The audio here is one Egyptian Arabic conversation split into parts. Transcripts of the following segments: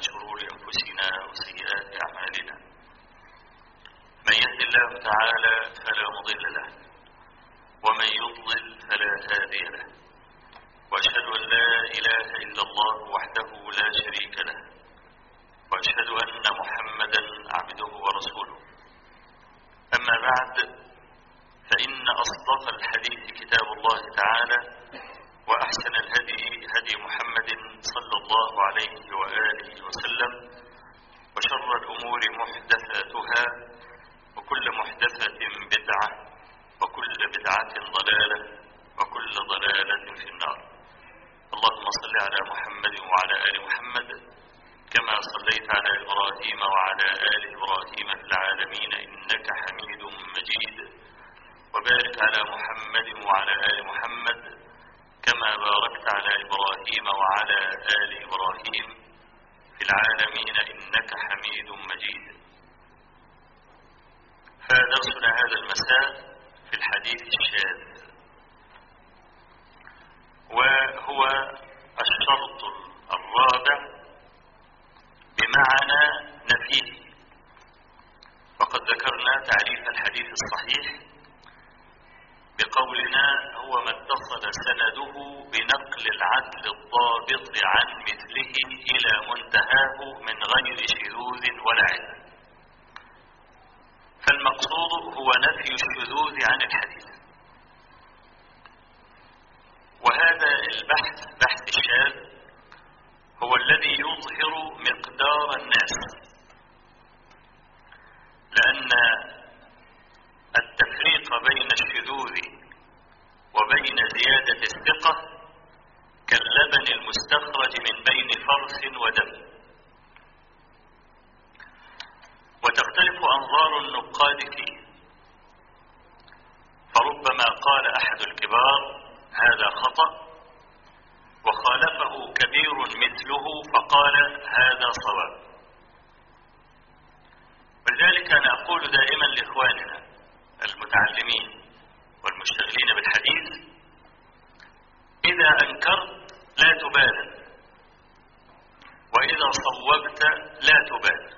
شرور أنفسنا وسيئات أعمالنا من يهد الله تعالى فلا مضل له ومن يضلل فلا هادي له وأشهد أن لا إله إلا الله وحده لا شريك له وأشهد أن محمدا عبده ورسوله أما بعد فإن أصدق الحديث كتاب الله تعالى وأحسن الهدي هدي محمد صلى الله عليه وآله وسلم وشر الأمور محدثاتها وكل محدثة بدعة وكل بدعة ضلالة وكل ضلالة في النار اللهم صل على محمد وعلى آل محمد كما صليت على إبراهيم وعلى آل إبراهيم في العالمين إنك حميد مجيد وبارك على محمد وعلى آل محمد كما باركت على إبراهيم وعلى آل إبراهيم في العالمين إنك حميد مجيد فدرسنا هذا المساء في الحديث الشاذ وهو الشرط الرابع بمعنى نفيه وقد ذكرنا تعريف الحديث الصحيح بقولنا هو ما اتصل سنده بنقل العدل الضابط عن مثله إلى منتهاه من غير شذوذ ولا علم فالمقصود هو نفي الشذوذ عن الحديث وهذا البحث بحث الشاذ هو الذي يظهر مقدار الناس لأن التفريق بين الشذوذ وبين زيادة الثقة كاللبن المستخرج من بين فرث ودم وتختلف أنظار النقاد فيه فربما قال أحد الكبار هذا خطأ وخالفه كبير مثله فقال هذا صواب ولذلك أنا أقول دائما لإخواننا المتعلمين والمشتغلين بالحديث إذا أنكرت لا تبالي وإذا صوبت لا تبالي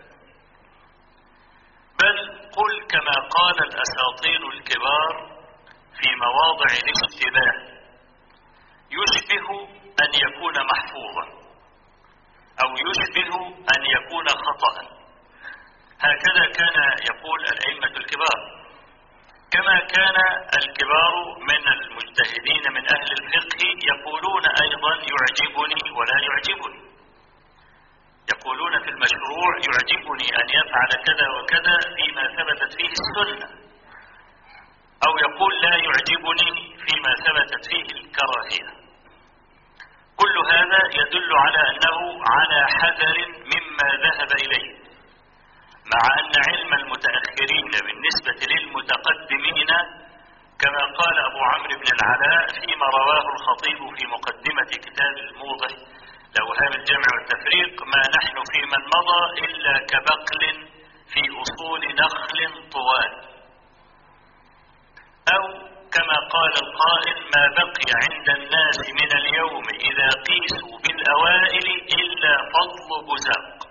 بل قل كما قال الأساطين الكبار في مواضع الاشتباه يشبه أن يكون محفوظا أو يشبه أن يكون خطأ هكذا كان يقول الأئمة الكبار كما كان الكبار من المجتهدين من أهل الفقه يقولون أيضا يعجبني ولا يعجبني يقولون في المشروع يعجبني أن يفعل كذا وكذا فيما ثبتت فيه السنة أو يقول لا يعجبني فيما ثبتت فيه الكراهية كل هذا يدل على أنه على حذر مما ذهب إليه مع أن علم المتأخرين بالنسبة للمتقدمين كما قال أبو عمرو بن العلاء فيما رواه الخطيب في مقدمة كتاب الموضح لأوهام الجمع والتفريق ما نحن في من مضى إلا كبقل في أصول نخل طوال أو كما قال القائل ما بقي عند الناس من اليوم إذا قيسوا بالأوائل إلا فضل بزاق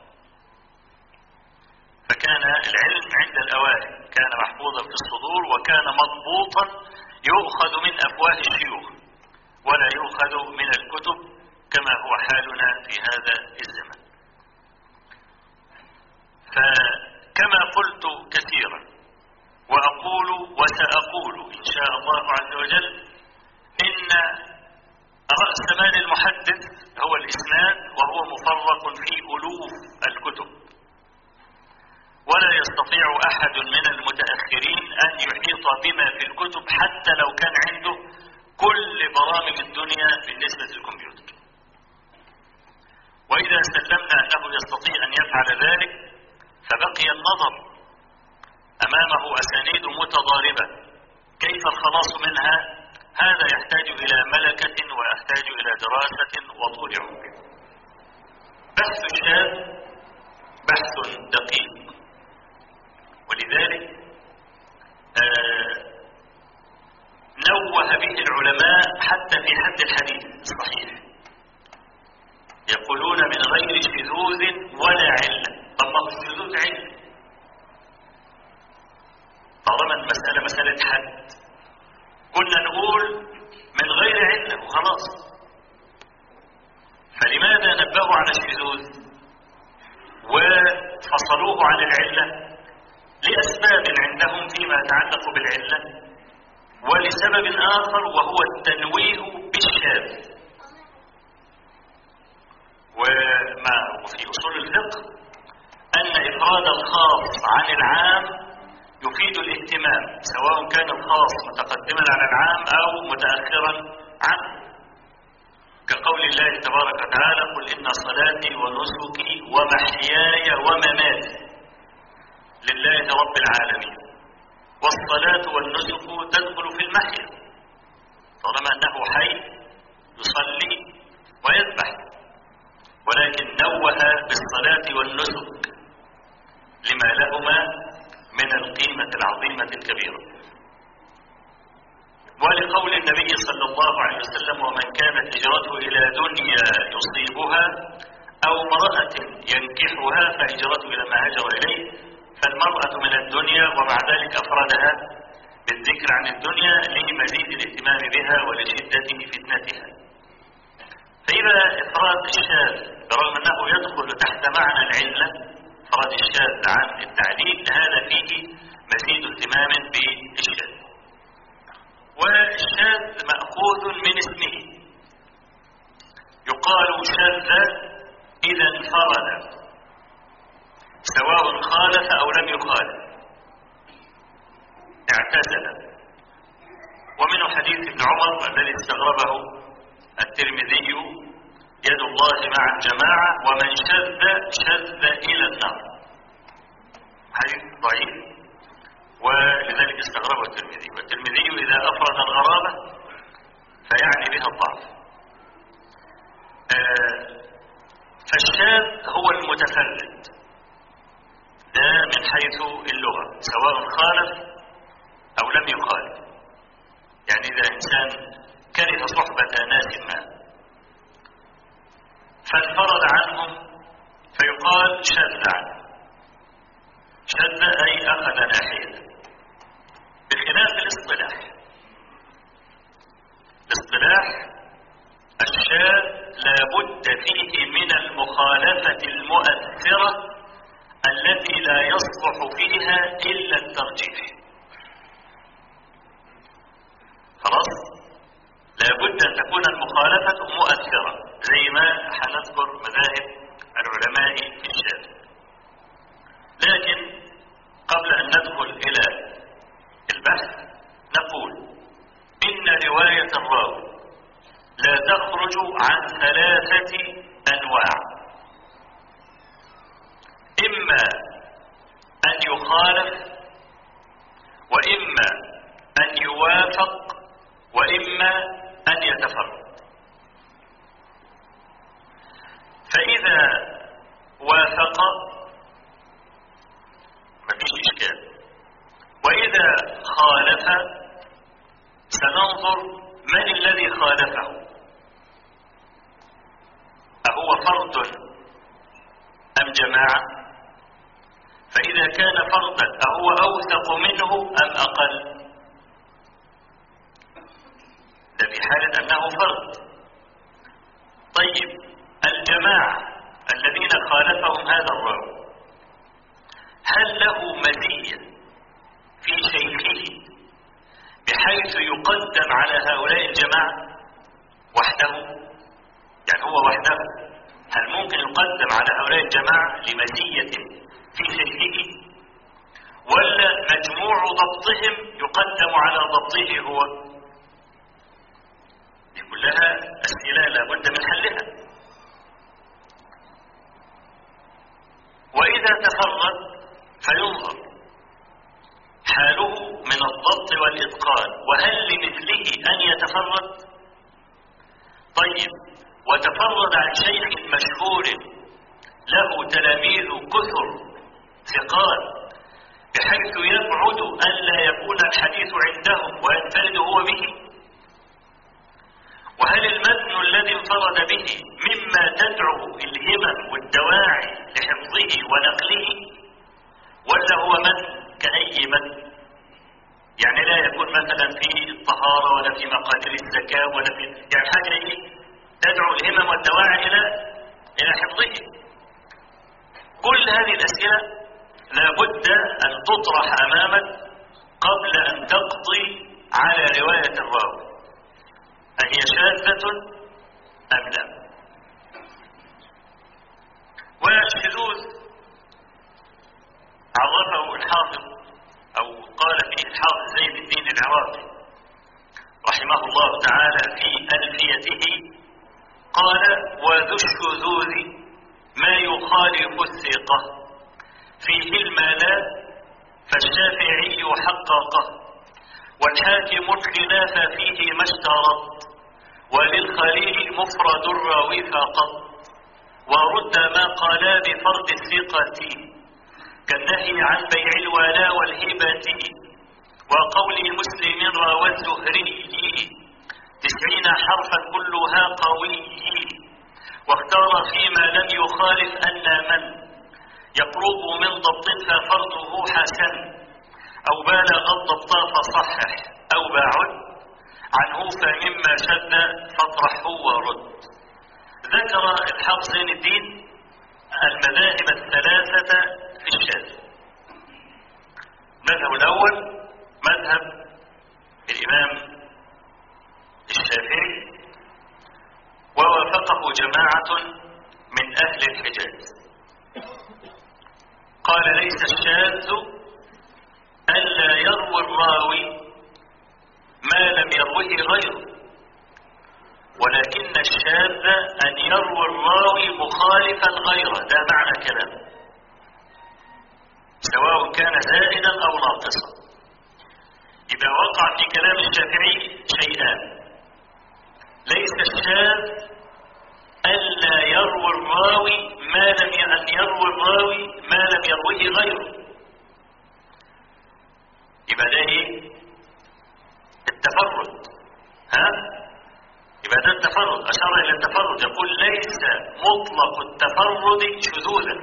فكان العلم عند الأوائل كان محفوظا في الصدور وكان مضبوطا يؤخذ من أفواه الشيوخ ولا يؤخذ من الكتب كما هو حالنا في هذا الزمن فكما قلت كثيرا وأقول وسأقول إن شاء الله عز وجل إن رأس مال المحدث هو الإسناد وهو مفرق في ألوف الكتب ولا يستطيع أحد من المتأخرين أن يحيط بما في الكتب حتى لو كان عنده كل برامج الدنيا بالنسبة للكمبيوتر وإذا سلمنا أنه يستطيع أن يفعل ذلك فبقي النظر أمامه أسانيد متضاربة كيف الخلاص منها هذا يحتاج إلى ملكة ويحتاج إلى دراسة وطول عمر بحث الشاذ بحث دقيق ولذلك آه نوه به العلماء حتى في حد الحديث الصحيح يقولون من غير شذوذ ولا علة طب ما هو الشذوذ علة طالما المسألة مسألة حد كنا نقول من غير علة وخلاص فلماذا نبهوا على الشذوذ وفصلوه عن العلة لأسباب عندهم فيما يتعلق بالعلة ولسبب آخر وهو التنويه بالشاذ وما وفي أصول الفقه أن إفراد الخاص عن العام يفيد الاهتمام سواء كان الخاص متقدما على العام أو متأخرا عنه كقول الله تبارك وتعالى قل إن صلاتي ونسكي ومحياي ومماتي لله رب العالمين والصلاة والنسك تدخل في المحيا طالما أنه حي يصلي ويذبح ولكن نوه بالصلاة والنسك لما لهما من القيمة العظيمة الكبيرة ولقول النبي صلى الله عليه وسلم ومن كانت هجرته إلى دنيا يصيبها أو امرأة ينكحها فهجرته إلى ما هاجر إليه فالمرأة من الدنيا ومع ذلك أفردها بالذكر عن الدنيا لمزيد الاهتمام بها ولشدة فتنتها فإذا إفراد الشاذ برغم أنه يدخل تحت معنى العلة إفراد الشاذ عن التعليل هذا فيه مزيد اهتمام بالشاذ والشاذ مأخوذ من اسمه يقال شاذ إذا انفرد سواء خالف أو لم يخالف اعتزل ومن حديث ابن عمر الذي استغربه الترمذي يد الله مع الجماعة ومن شذ شذ إلى النار حديث ضعيف ولذلك استغربه الترمذي والترمذي إذا أفرد الغرابة فيعني بها الضعف آه فالشاذ هو المتفرد ده من حيث اللغة سواء خالف أو لم يخالف يعني إذا إنسان كره صحبة ناس ما فانفرد عنهم فيقال شذ عنه شذ أي أخذ ناحية بخلاف الاصطلاح الاصطلاح الشاذ لا بد فيه من المخالفة المؤثرة التي لا يصلح فيها إلا الترجيح خلاص لابد أن تكون المخالفة مؤثرة زي ما هنذكر مذاهب العلماء في الشاذ لكن قبل أن ندخل إلى البحث نقول إن رواية الراوي لا تخرج عن ثلاثة أنواع إما أن يخالف وإما أن يوافق وإما أن يتفرد فإذا وافق مفيش إشكال وإذا خالف سننظر من الذي خالفه أهو فرد أم جماعة فإذا كان فردا أهو أوثق منه أم أقل ده في حالة أنه فرد طيب الجماعة الذين خالفهم هذا الراوي هل له مزية في شيخه بحيث يقدم على هؤلاء الجماعة وحده يعني هو وحده هل ممكن يقدم على هؤلاء الجماعة لمزية في شيخه ولا مجموع ضبطهم يقدم على ضبطه هو دي كلها أسئلة لابد من حلها وإذا تفرد فينظر حاله من الضبط والإتقان وهل لمثله أن يتفرد طيب وتفرد عن شيخ مشهور له تلاميذ كثر ثقات بحيث يبعد ألا يكون الحديث عندهم وينفرد هو به وهل المتن الذي انفرد به مما تدعو ونقله ولا هو من كأي من يعني لا يكون مثلا في الطهارة ولا في مقادير الزكاة ولا في يعني حاجة ايه تدعو الهمم والدواعي إلى إلى حفظه كل هذه الأسئلة لابد أن تطرح أمامك قبل أن تقضي على رواية الراوي أهي شاذة أم لا والشذوذ عرفه الحافظ أو قال فيه الحافظ زيد الدين العراقي رحمه الله تعالى في ألفيته قال وذو الشذوذ ما يخالف الثقة فيه المالاء فالشافعي حققه والحاكم الخلاف فيه ما اشترط وللخليل مفرد الراوي فقط ورد ما قالا بفرد الثقة كالنهي عن بيع الولاء والهبة وقول مسلم راوى الزهري تسعين حرفا كلها قوي واختار فيما لم يخالف أن من يقرب من ضبط ففرضه حسن أو بالغ الضبط فصحح أو باعد عنه فمما شد فاطرحه ورد ذكر الحق زين الدين المذاهب الثلاثة في الشاذ المذهب الأول مذهب الإمام الشافعي ووافقه جماعة من أهل الحجاز قال ليس الشاذ ألا يروي الراوي ما لم يروه غيره ولكن الشاذ أن يروي الراوي مخالفا غيره ده معنى كلامه سواء كان زائدا أو ناقصا إذا وقع في كلام الشافعي شيئان ليس الشاذ ألا يروي الراوي ما لم أن يروي الراوي ما لم يروه غيره يبقى ده ايه التفرد ها يبقى ده التفرد أشار إلى التفرد يقول ليس مطلق التفرد شذوذا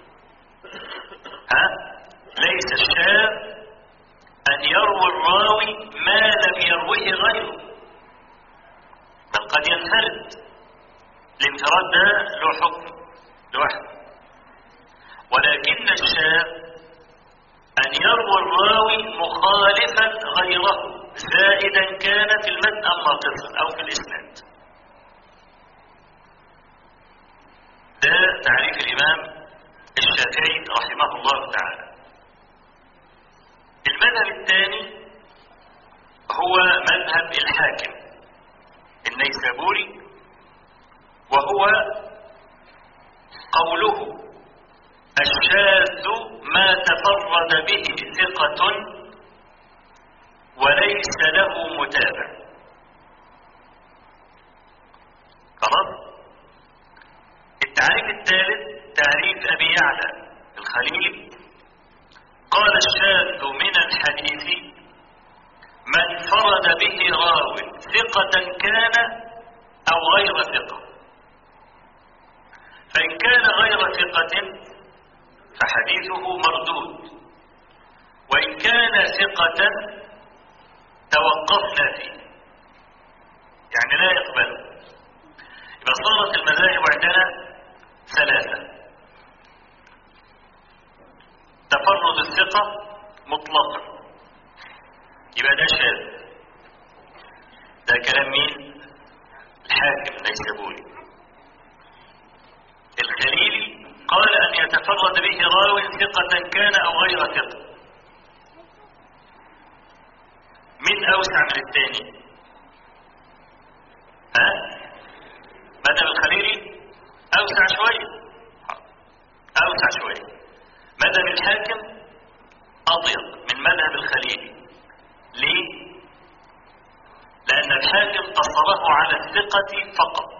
ها ليس الشاذ أن يروي الراوي ما لم يروه غيره بل قد ينفرد الانفراد ده له حكم لوحده ولكن الشاذ أن يروى الراوي مخالفا غيره زائدا كان في المتن أم ناقصا أو في الإسناد ده تعريف الإمام الشافعي رحمه الله تعالى المذهب الثاني هو مذهب الحاكم النيسابوري وهو قوله الشاذ ما تفرد به ثقة وليس له متابع خلاص التعريف الثالث تعريف أبي يعلى الخليل قال الشاذ من الحديث من فرد به راو ثقة كان أو غير ثقة فإن كان غير ثقة فحديثه مردود وإن كان ثقة توقفنا فيه يعني لا يقبل يبقى صارت المذاهب عندنا ثلاثة تفرد الثقة مطلقا يبقى ده شاذ ده كلام مين الحاكم نيسابوري الخليلي قال أن يتفرد به راو ثقة كان أو غير ثقة من أوسع من الثاني ها مذهب الخليلي أوسع شوية أوسع شوية مذهب الحاكم أضيق من مذهب الخليلي ليه لأن الحاكم قصره على الثقة فقط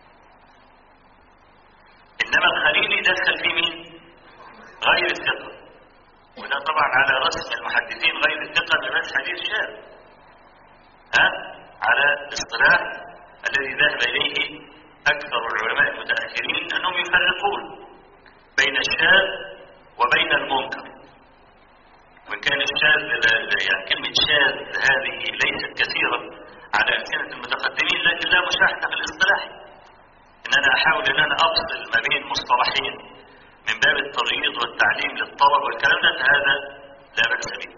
إنما الخليلي دخل فيه مين غير الثقة وده طبعا على رسم المحدثين غير الثقة بمس حديث شاذ ها على اصطلاح الذي ذهب إليه أكثر العلماء المتأخرين أنهم يفرقون بين الشاذ وبين المنكر وإن كان الشاذ يعني كلمة شاذ هذه ليست كثيرة على ألسنة المتقدمين لكن لا مشاحة في الاصطلاح إن أنا أحاول إن أنا أفصل ما بين مصطلحين من باب التريض والتعليم للطلب والكلام ده هذا لا بأس به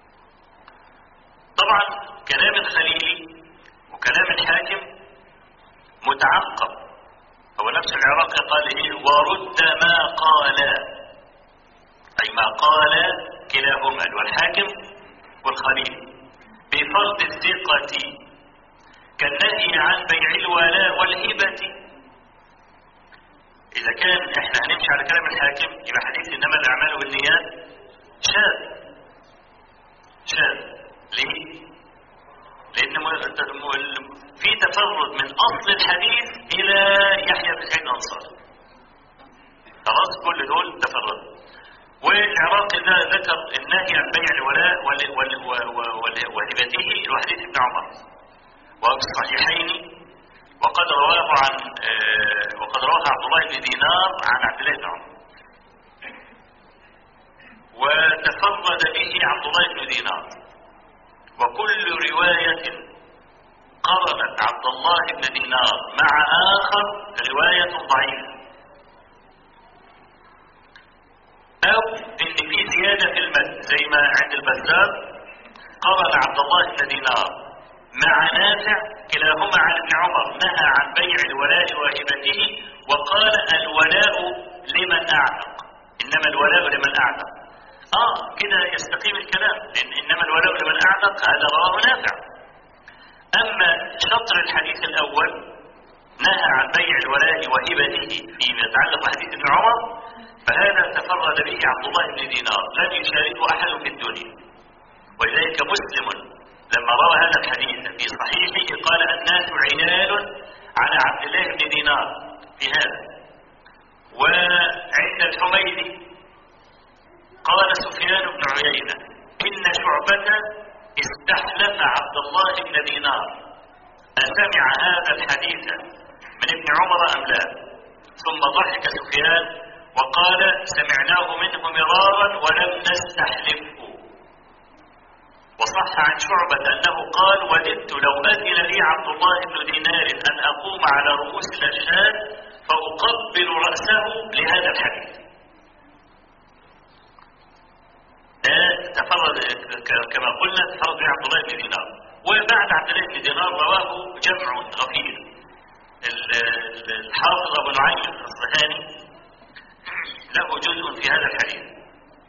طبعا كلام الخليلي وكلام الحاكم متعقب هو نفس العراقي قال ايه ورد ما قال اي ما قال كلاهما والحاكم والخليل بفرض الثقة كالنهي عن بيع الولاء والهبة إذا كان إحنا هنمشي على كلام الحاكم يبقى حديث إنما الأعمال بالنيات شاذ شاذ ليه؟ لأن في تفرد من أصل الحديث إلى يحيى بن سعيد الأنصاري خلاص كل دول تفرد والعراقي ده ذكر النهي عن بيع الولاء وهبته لحديث ابن عمر وفي الصحيحين وقد رواه عن وقد رواه عبد الله بن دينار عن عبد الله بن عمر وتفرد به عبد الله بن دينار وكل رواية قرنت عبد الله بن دينار مع آخر رواية ضعيفة أو إن في زيادة في المد زي ما عند البزار قرن عبد الله بن دينار مع نافع كلاهما عن ابن عمر نهى عن بيع الولاء وهبته وقال الولاء لمن أعتق إنما الولاء لمن أعتق آه كده يستقيم الكلام لأن إنما الولاء لمن أعتق هذا رواه نافع أما شطر الحديث الأول نهى عن بيع الولاء وهبته فيما يتعلق بحديث ابن عمر فهذا تفرد به عبد الله بن دينار لم يشاركه أحد في الدنيا ولذلك مسلم لما روى هذا الحديث في صحيحه قال الناس عيال على عبد الله بن دينار في هذا وعند الحميدي قال سفيان بن عيينة إن شعبة استحلف عبد الله بن دينار أسمع هذا الحديث من ابن عمر أم لا ثم ضحك سفيان وقال سمعناه منه مرارا ولم نستحلفه وصح عن شعبة أنه قال وددت لو أذن لي عبد الله بن دينار أن أقوم على رؤوس الأشهاد فأقبل رأسه لهذا الحديث تفرد كما قلنا تفرد به عبد الله بن دينار وبعد عبد الله بن دينار رواه جمع غفير الحافظ أبو نعيم الأصبهاني له جزء في هذا الحديث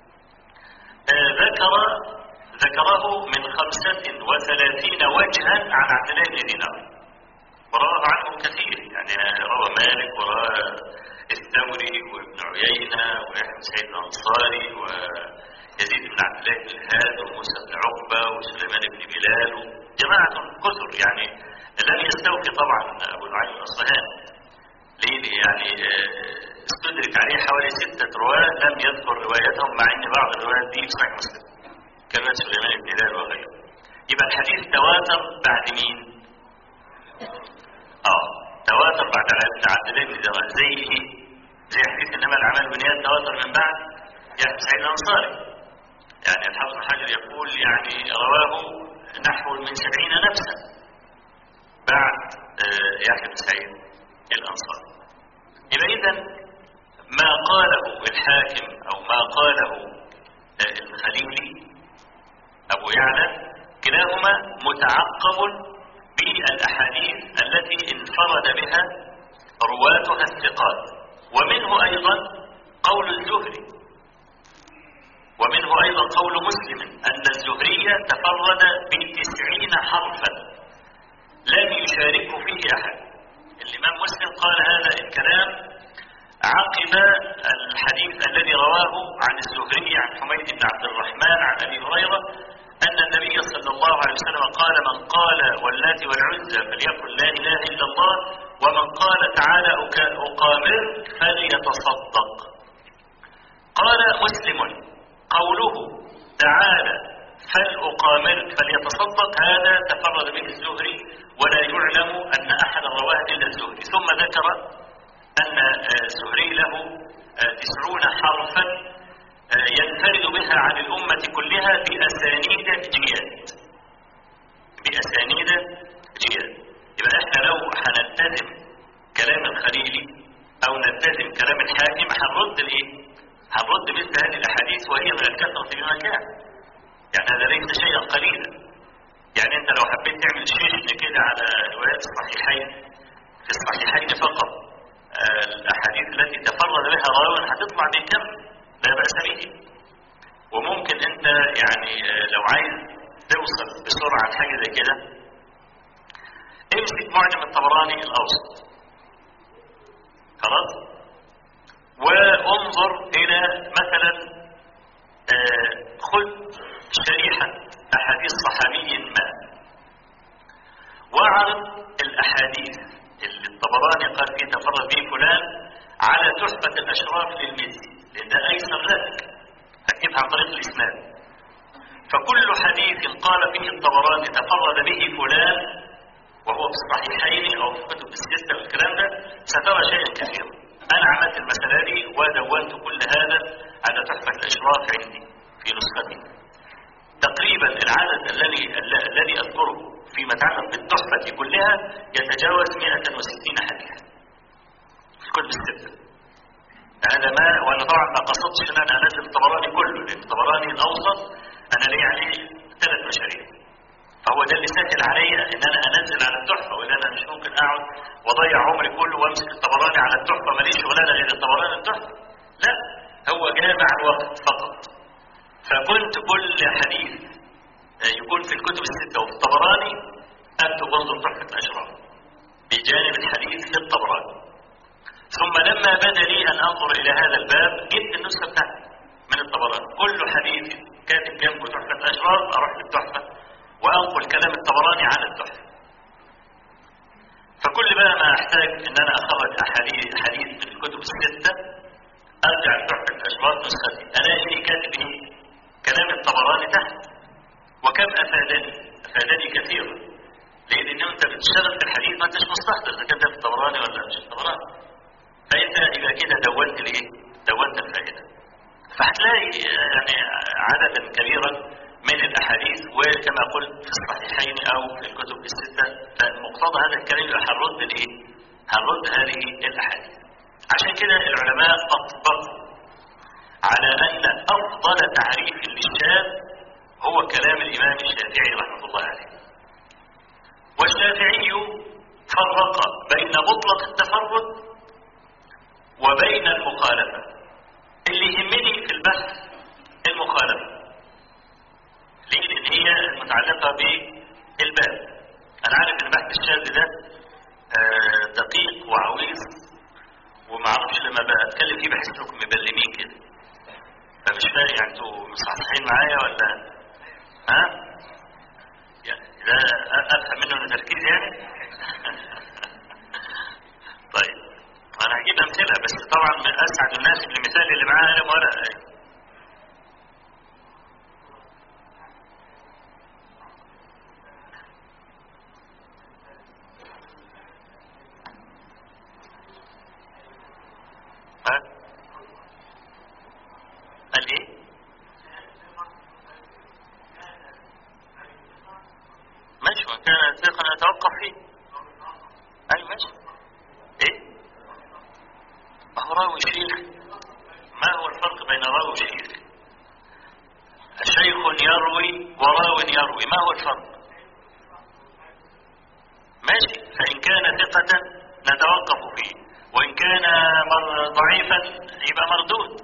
ذكر ذكره من خمسة وثلاثين وجها عن عبد الله بن دينار ورواه عنه كثير يعني روى مالك وروى الثوري وابن عيينة ويحيى بن سعيد الأنصاري ويزيد بن عبد الله بن الهاد وموسى بن عقبة وسليمان بن بلال جماعة كثر يعني لم يستوفي طبعا أبو نعيم الأصفهاني ليه يعني استدرك عليه حوالي ستة رواة لم يذكر روايتهم مع ان بعض الروايات دي في صحيح مسلم كما سليمان بن هلال وغيره يبقى الحديث تواتر بعد مين؟ اه تواتر بعد عبد الله بن دينار زي ايه؟ زي حديث انما الاعمال بالنيات تواتر من بعد يحيى سعيد الانصاري يعني الحافظ بن حجر يقول يعني رواه نحو من سبعين نفسا بعد يحيى بن سعيد الانصاري يبقى اذا ما قاله الحاكم او ما قاله الخليلي ابو يعلى كلاهما متعقب بالاحاديث التي انفرد بها رواتها الثقات ومنه ايضا قول الزهري ومنه ايضا قول مسلم ان الزهري تفرد بتسعين حرفا لم يشاركه فيه احد الامام مسلم قال هذا الكلام عقب الحديث الذي رواه عن الزهري عن حميد بن عبد الرحمن عن ابي هريره ان النبي صلى الله عليه وسلم قال من قال واللات والعزى فليقل لا اله الا الله ومن قال تعالى اقامر فليتصدق قال مسلم قوله تعالى فلأقامرك فليتصدق هذا تفرد به الزهري ولا يعلم أن أحد رواه إلا الزهري ثم ذكر أن الزهري له تسعون حرفا يرويها عن الأمة كلها بأسانيد جياد بأسانيد جياد يبقى احنا لو هنلتزم كلام الخليلي أو نلتزم كلام الحاكم هنرد الإيه؟ هنرد مثل هذه الأحاديث وهي من الكثرة بما كان يعني هذا ليس شيئا قليلا يعني أنت لو حبيت تعمل شيء كده على روايات الصحيحين في الصحيحين فقط آه الأحاديث التي تفرد بها راو هتطلع بكم لا بأس به وممكن أنت يعني آه لو عايز توصل بسرعة لحاجة زي كده امسك معجم الطبراني الأوسط خلاص وانظر إلى مثلا آه خذ شريحة أحاديث صحابي ما واعرض الأحاديث اللي الطبراني قال فيه تفرد به فلان على تحفة الأشراف للمزي لأن ده أيسر لك هتجيبها عن طريق الإسناد فكل حديث قال فيه الطبراني تفرد به فلان وهو في الصحيحين أو في كتب الستة والكلام ده سترى شيئا كثيرا أنا عملت المسألة دي ودونت كل هذا على تحفة الأشراف عندي في نسختي تقريبا العدد الذي الذي أذكره فيما يتعلق بالتحفة كلها يتجاوز 160 حديثا في الكتب الستة هذا ما وانا طبعا ما قصدتش ان انا انزل الطبراني كله لان الطبراني الاوسط انا لي عليه ثلاث مشاريع فهو ده اللي سهل عليا ان انا انزل على التحفه والا انا مش ممكن اقعد واضيع عمري كله وامسك الطبراني على التحفه ماليش شغلانه غير الطبراني التحفه لا هو جامع الوقت فقط فكنت كل حديث يكون في الكتب الستة وفي الطبراني أكتب انظر تحفة الأشراف بجانب الحديث في الطبراني ثم لما بدا لي أن أنظر إلى هذا الباب جبت النسخة بتاعتي من الطبراني كل حديث كاتب جنبه تحفة الأشراف أروح للتحفة وأنقل كلام الطبراني على التحفة فكل بقى ما أحتاج أن أنا أخرج أحاديث حديث من الكتب الستة أرجع لتحفة الأشراف نسختي ألاقي فيه كاتب إيه؟ كلام الطبراني تحت وكم أفادني أفادني كثيرا لأن أنت بتشتغل في الحديث ما أنتش مستحضر إذا كان ده في الطبراني ولا مش في الطبراني فأنت إذا كده دونت الإيه؟ دونت الفائدة فهتلاقي يعني عددا كبيرا من الأحاديث وكما قلت في الصحيحين أو في الكتب الستة فمقتضى هذا الكلام يبقى هنرد الإيه؟ هنرد هذه الأحاديث عشان كده العلماء أطبقوا على أن أفضل تعريف للشاذ هو كلام الإمام الشافعي رحمه الله عليه والشافعي فرق بين مطلق التفرد وبين المخالفة اللي يهمني في البحث المخالفة ليه لأن هي المتعلقة بالباب أنا عارف أن بحث الشاذ ده آه دقيق وعويص ومعرفش لما بتكلم فيه بحس انكم مبلمين كده فمش فاهم يعني انتوا مصحصحين معايا ولا ها يعني ده افهم منه انه تركيز يعني طيب انا هجيب امثله بس طبعا من اسعد الناس المثال اللي معاه قلم ورقه ها قال ايه ماشي وان كان ثقا نتوقف فيه اي ماشي ايه ما هو راوي شيخ ما هو الفرق بين راوي وشيخ شيخ يروي وراو يروي ما هو الفرق ماشي فإن كان ثقة نتوقف فيه وإن كان ضعيفا يبقى مردود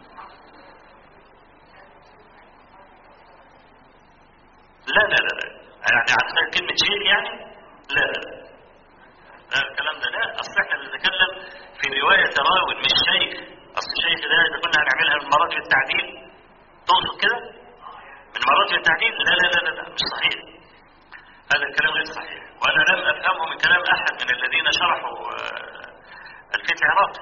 لا لا لا لا يعني عندنا كلمة شيخ يعني لا لا لا لا الكلام ده لا أصل احنا بنتكلم في رواية راوي مش شيخ أصل الشيخ ده إذا كنا هنعملها من مراتب التعديل تقصد كده؟ من مراتب التعديل لا لا لا لا, لا مش صحيح هذا الكلام غير صحيح وأنا لم أفهمه من كلام أحد من الذين شرحوا الفتح العراقي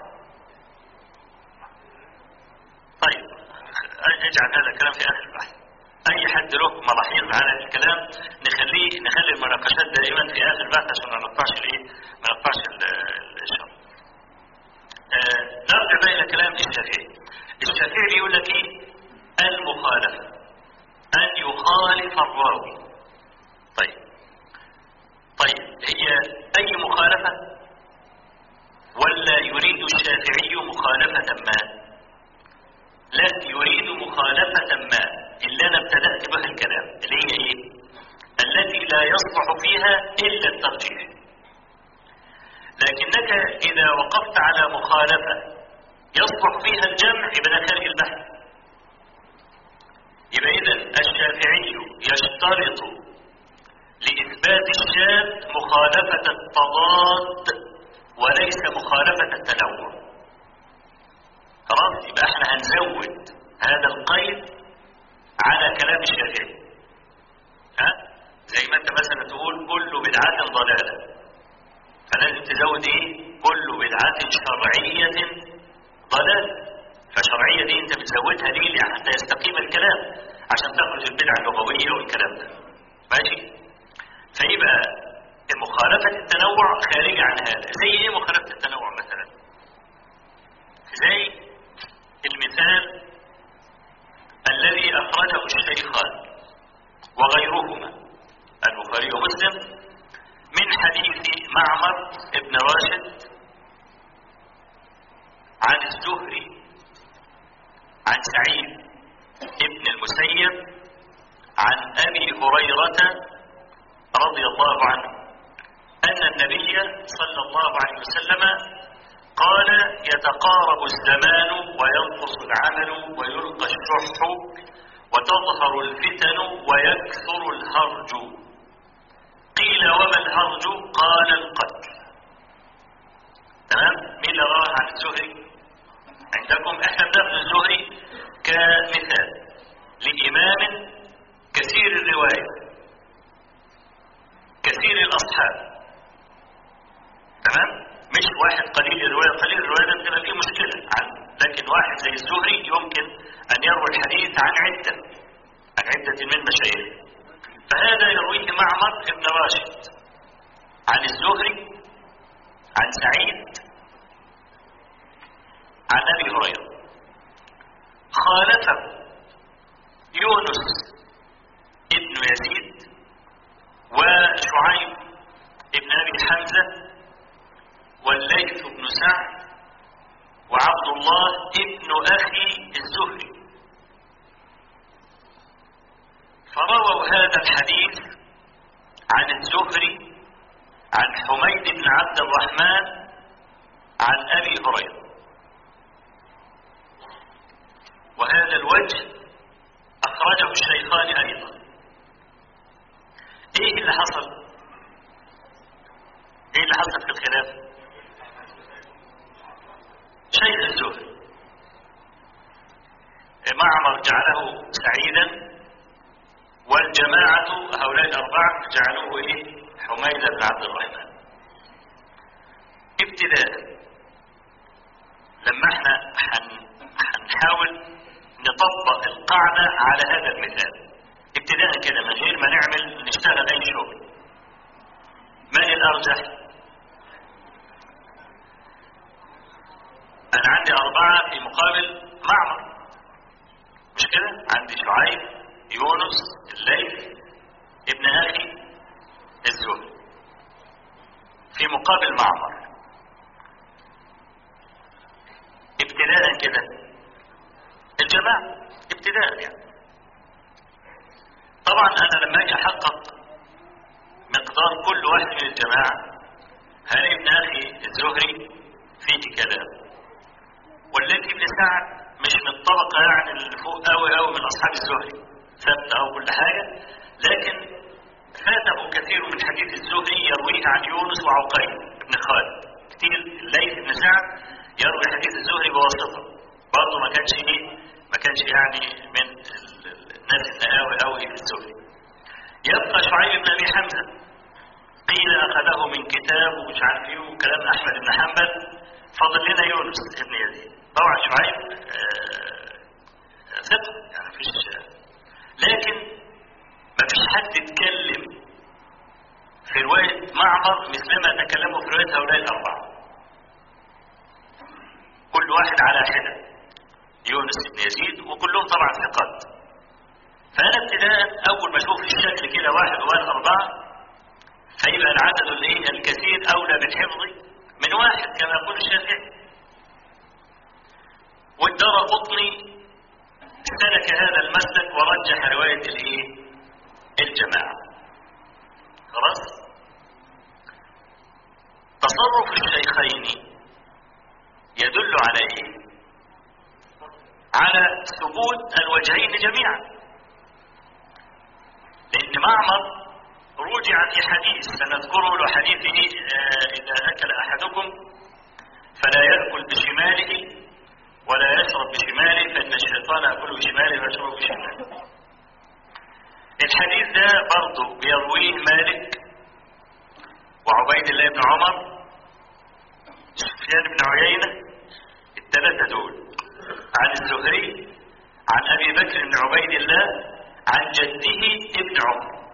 طيب اجعل هذا الكلام في آخر البحث اي حد له ملاحظ على الكلام نخليه نخلي المناقشات دائما في اخر البحث عشان ما نقطعش الايه ما نقطعش الشر آه نرجع بقى الى كلام الشافعي الشافعي بيقول لك ايه المخالفة أن يخالف الراوي طيب طيب هي أي مخالفة ولا يريد الشافعي مخالفة ما لا يريد مخالفة ما اللي أنا ابتدأت بها الكلام اللي هي إيه التي لا يصلح فيها إلا الترجيح لكنك إذا وقفت على مخالفة يصلح فيها الجمع يبقى خارج البحث يبقى إذا الشافعي يشترط لإثبات الشاذ مخالفة التضاد وليس مخالفة التنوع خلاص يبقى احنا هنزود هذا القيد على كلام الشافعي ها زي ما انت مثلا تقول كل بدعة ضلالة فلازم تزود ايه كل بدعة شرعية ضلالة فشرعية دي انت بتزودها ليه حتى يستقيم الكلام عشان تخرج البدعة اللغوية والكلام ده ماشي فيبقى مخالفة التنوع خارجة عن هذا زي ايه مخالفة التنوع مثلا زي المثال الذي أخرجه الشيخان وغيرهما البخاري ومسلم من حديث معمر ابن راشد عن الزهري عن سعيد ابن المسيب عن أبي هريرة رضي الله عنه أن النبي صلى الله عليه وسلم قال يتقارب الزمان وينقص العمل ويلقى الشح وتظهر الفتن ويكثر الهرج قيل وما الهرج قال القتل تمام مين اللي راه عن الزهري عندكم احنا بناخذ الزهري كمثال لإمام كثير الرواية كثير الأصحاب تمام مش واحد قليل الرواية قليل الرواية ده بتبقى فيه مشكلة عن لكن واحد زي الزهري يمكن أن يروي الحديث عن عدة عن عدة من مشايخ فهذا يرويه معمر بن راشد عن الزهري عن سعيد عن أبي هريرة خالفه يونس ابن يزيد وشعيب ابن أبي حمزة والليث بن سعد وعبد الله ابن أخي الزهري فرووا هذا الحديث عن الزهري عن حميد بن عبد الرحمن عن أبي هريرة وهذا الوجه أخرجه الشيخان أيضا إيه اللي حصل إيه اللي حصل في الخلاف شيخ الزهري معمر جعله سعيدا والجماعة هؤلاء الأربعة جعلوه إيه حميد بن عبد الرحمن ابتداء لما احنا هنحاول نطبق القاعدة على هذا المثال ابتداء كده من غير ما نعمل نشتغل أي شغل من الأرجح أنا عندي أربعة في مقابل معمر مش كده عندي شعيب يونس الليث ابن أخي الزهري في مقابل معمر ابتداء كده الجماعة ابتداء يعني طبعا انا لما اجي احقق مقدار كل واحد من الجماعة هل ابن اخي الزهري فيه كلام والذي ابن سعد مش من الطبقة يعني اللي فوق قوي قوي من اصحاب الزهري ثابتة او كل حاجة لكن فاته كثير من حديث الزهري يرويه عن يونس وعقيل بن خالد كثير الليث بن سعد يروي حديث الزهري بواسطة برضه ما كانش ايه ما كانش يعني من الناس النقاوي قوي في الزهري يبقى شعيب بن ابي حمزه قيل اخذه من كتاب ومش عارف ايه وكلام احمد بن حنبل فضل لنا يونس بن يزيد طبعا شعيب ثقه يعني مفيش لكن مفيش حد اتكلم في روايه معمر مثلما تكلموا في روايه هؤلاء الاربعه كل واحد على حده يونس بن يزيد وكلهم طبعا ثقات فأنا ابتداء أول ما أشوف الشكل كده واحد وواحد أربعة هيبقى العدد الايه الكثير أولى بالحفظ من واحد كما يقول الشافعي والدار قطني سلك هذا المسلك ورجح رواية الايه الجماعة خلاص تصرف الشيخين يدل على ايه على ثبوت الوجهين جميعا لان معمر رجع في حديث سنذكره له حديثه اذا اكل احدكم فلا ياكل بشماله ولا يشرب بشماله فإن الشيطان يأكل بشماله ويشرب بشماله الحديث ده برضه بيرويه مالك وعبيد الله بن عمر سفيان بن عيينة الثلاثة دول عن الزهري عن أبي بكر بن عبيد الله عن جده ابن عمر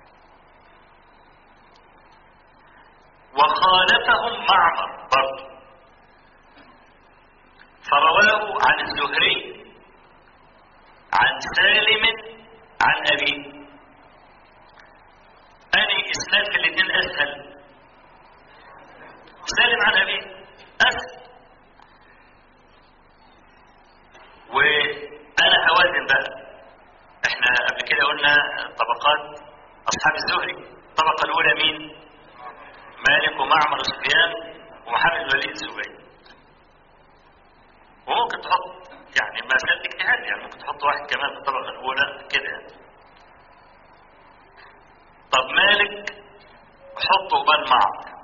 وخالفهم معمر برضه فرواه عن الزهري عن سالم عن أبيه أني إسناد في الاثنين أسهل سالم عن أبيه أسهل وأنا هوازن بقى احنا قبل كده قلنا طبقات أصحاب الزهري الطبقة الأولى مين؟ مالك ومعمر وسفيان ومحمد الوليد الزبير وممكن تحط يعني مسألة اجتهاد يعني ممكن تحط واحد كمان في الطبقة الأولى كده يعني. طب مالك حطه قبال معك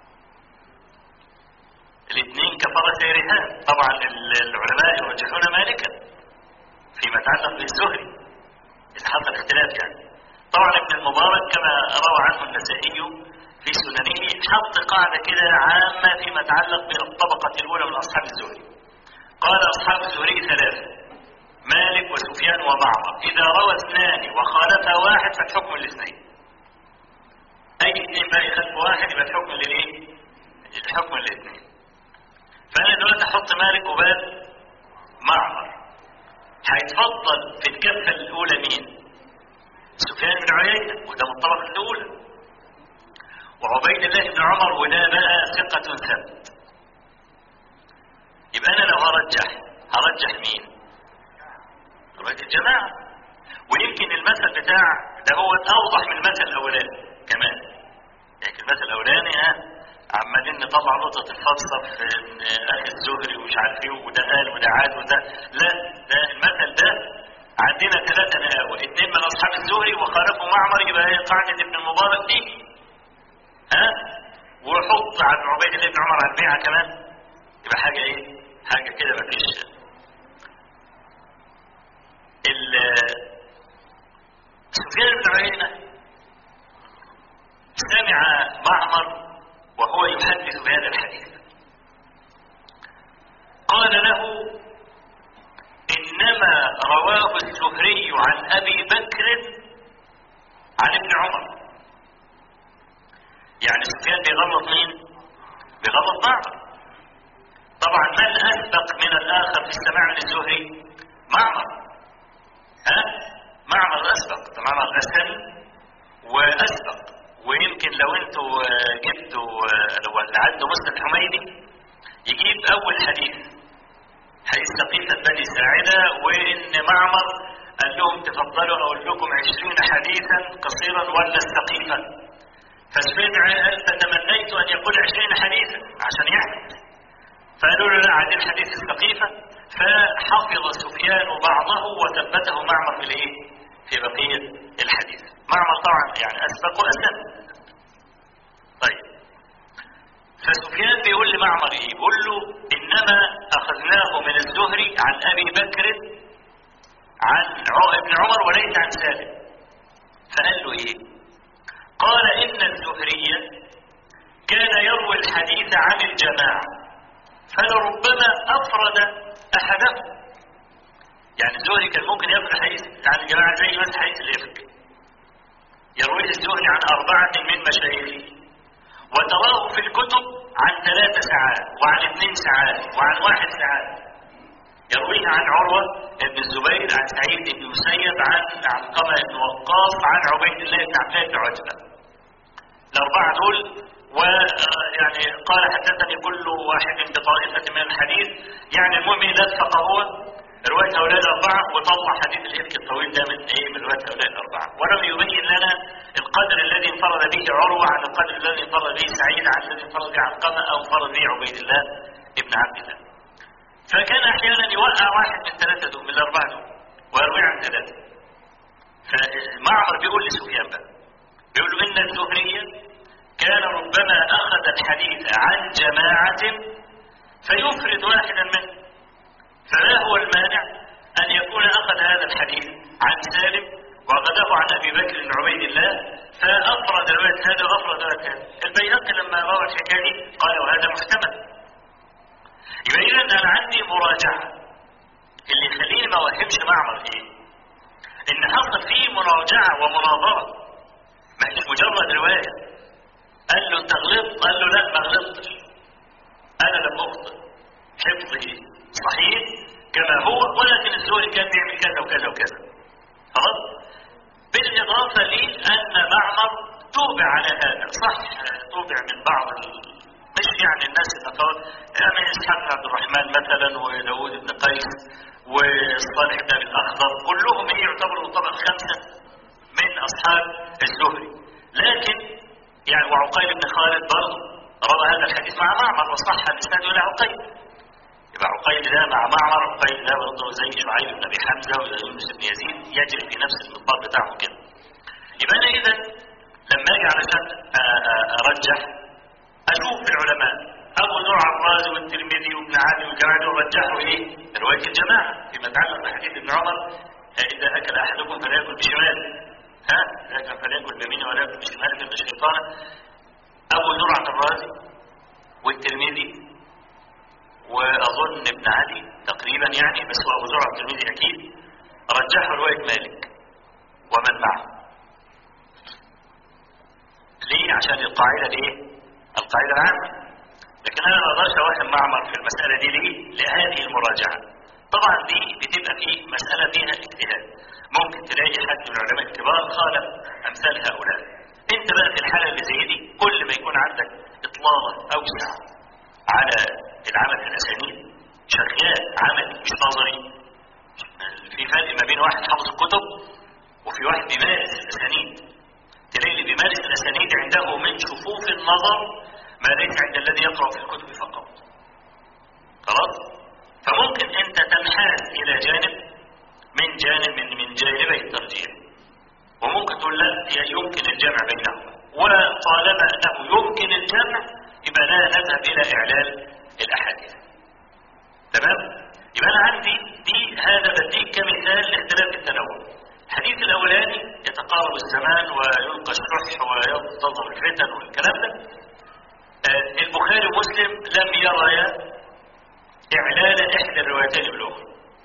الاثنين كفرة رهان طبعا العلماء يرجحون مالكا فيما يتعلق بالزهري إذا حصل اختلاف يعني طبعا ابن المبارك كما روى عنه النسائي في سننه حط قاعدة كده عامة فيما يتعلق بالطبقة الأولى من أصحاب الزهري قال أصحاب الزهري ثلاثة مالك وسفيان ومعمر إذا روى اثنان وخالف واحد فالحكم الاثنين أي اثنين بقى يخالف واحد يبقى الحكم للإيه؟ الحكم للاثنين فأنا دلوقتي أحط مالك وبال معمر هيتفضل في الكفة الأولى مين؟ سفيان بن عيينة وده من الطبقة الأولى وعبيد الله بن عمر وده بقى ثقة ثبت يبقى انا لو هرجح هرجح مين رواية الجماعة ويمكن المثل بتاع ده هو اوضح من المثل الاولاني كمان يعني المثل الاولاني ها عمالين نطلع نقطة الفلسفة في اخي الزهري ومش عارف ايه وده قال وده عاد وده لا ده المثل ده عندنا ثلاثة نقاوة اثنين من اصحاب الزهري وخالفوا معمر يبقى هي قاعدة ابن المبارك دي ها وحط عن عبيد الله بن عمر على البيعة كمان يبقى حاجة ايه حاجة كده مفيش سفيان بن عيينة سمع معمر وهو يحدث بهذا الحديث قال له إنما رواه الزهري عن أبي بكر عن ابن عمر يعني سفيان بيغلط مين؟ بيغلط معمر طبعا من أسبق من الآخر في السماع من الزهري معمر ها معمر أسبق معمر أسهل وأسبق ويمكن لو انتوا جبتوا لو اللي عنده مسند حميدي يجيب أول حديث حديث سقيفة بني ساعدة وإن معمر قال لهم تفضلوا أقول لكم عشرين حديثا قصيرا ولا السقيفة فسفيان قال فتمنيت أن يقول عشرين حديثا عشان يعمل فقالوا له لا عن الحديث السقيفة فحفظ سفيان بعضه وثبته معمر في الايه؟ في بقية الحديث. معمر طبعا يعني أسبق وأسلم. طيب. فسفيان بيقول لمعمر ايه؟ بيقول له إنما أخذناه من الزهري عن أبي بكر عن ابن عمر وليس عن سالم. فقال له ايه؟ قال إن الزهري كان يروي الحديث عن الجماعة فلربما أفرد أحدهم يعني الزهري كان ممكن يفرد حديث عن الجماعة زي مثل حديث الإفك يرويه الزهري عن أربعة من مشايخه وتراه في الكتب عن ثلاث ساعات وعن اثنين ساعات وعن واحد ساعات يرويه عن عروة بن الزبير عن سعيد بن مسيب عن علقمة بن وقاص عن عبيد الله بن عبد الله بن عتبة الأربعة دول ويعني قال حدثني كل واحد بطائفة من الحديث يعني المهم لفق هو رواية هؤلاء الأربعة وطلع حديث الإفك الطويل ده من إيه من رواية هؤلاء الأربعة ولم يبين لنا القدر الذي انفرد به عروة عن القدر الذي انفرد به سعيد عن الذي انفرد به علقمة أو انفرد به عبيد الله ابن عبد الله فكان أحيانا يوقع واحد من ثلاثة دول من الأربعة دول ويروي عن ثلاثة فمعمر بيقول لسفيان بقى بيقول له إن الزهرية كان ربما أخذ الحديث عن جماعة فيفرد واحدا منهم فما هو المانع أن يكون أخذ هذا الحديث عن سالم وأخذه عن أبي بكر بن عبيد الله فأفرد رواية هذا وأفرد رواية هذا البيهقي لما روى الحكاية دي قال وهذا محتمل يبقى إذا أنا عندي مراجعة اللي يخليني ما أوهمش معمر إيه؟ إن حصل فيه مراجعة ومناظرة ما هيش مجرد رواية قال له أنت غلطت قال له لا ما غلطتش أنا لم أخطئ حفظي صحيح كما هو ولكن الزهري كان بيعمل كذا وكذا وكذا خلاص بالإضافة لأن معمر توبع على هذا صح توبع من بعض ال... مش يعني الناس الأفراد يعني إسحاق بن عبد الرحمن مثلا وداود بن قيس وصالح بن أبي الأخضر كلهم إيه يعتبروا طبعا خمسة من أصحاب الزهري لكن يعني وعقيل بن خالد برضه روى هذا الحديث مع معمر وصح الإسناد إلى عقيل يبقى عقيل ده مع معمر عقيل ده برضه زي شعيب بن ابي حمزه ويونس بن يزيد يجري في نفس المقدار بتاعهم كده. يبقى انا اذا لما اجي علشان ارجح اشوف في العلماء ابو زرع الرازي والترمذي وابن عادي والجماعه دول رجحوا ايه؟ روايه الجماعه فيما يتعلق بحديث ابن عمر اذا اكل احدكم فلا ياكل بشماله ها؟ اذا فلا ياكل بيمينه ولا ياكل بشماله فان الشيطان ابو زرعه الرازي والترمذي واظن ابن علي تقريبا يعني بس هو ابو زرعه الترمذي اكيد رجحوا روايه مالك ومن معه ليه عشان القاعده الايه القاعده العامه لكن انا ما اقدرش اوهم معمر في المساله دي ليه لهذه المراجعه طبعا دي بتبقى في مساله فيها اجتهاد ممكن تلاقي حد من العلماء الكبار خالف امثال هؤلاء انت بقى في الحاله اللي زي دي كل ما يكون عندك اطلاله اوسع على العمل في الاسانيد شغال عملي مش نظري في فرق ما بين واحد حافظ الكتب وفي واحد بيمارس الاسانيد تلاقي اللي بيمارس الاسانيد عنده من شفوف النظر ما ليس عند الذي يقرا في الكتب فقط خلاص فممكن انت تنحاز الى جانب من جانب من من جانبي الترجيح وممكن تقول لا يمكن الجمع بينهما وطالما انه يمكن الجمع يبقى لا نذهب الى اعلال الاحاديث تمام يبقى انا عندي دي هذا بديك كمثال لاختلاف التنوع الحديث الاولاني يتقارب الزمان ويلقى الشح وينتظر الفتن والكلام ده آه البخاري ومسلم لم يريا اعلان احدى الروايتين بالاخرى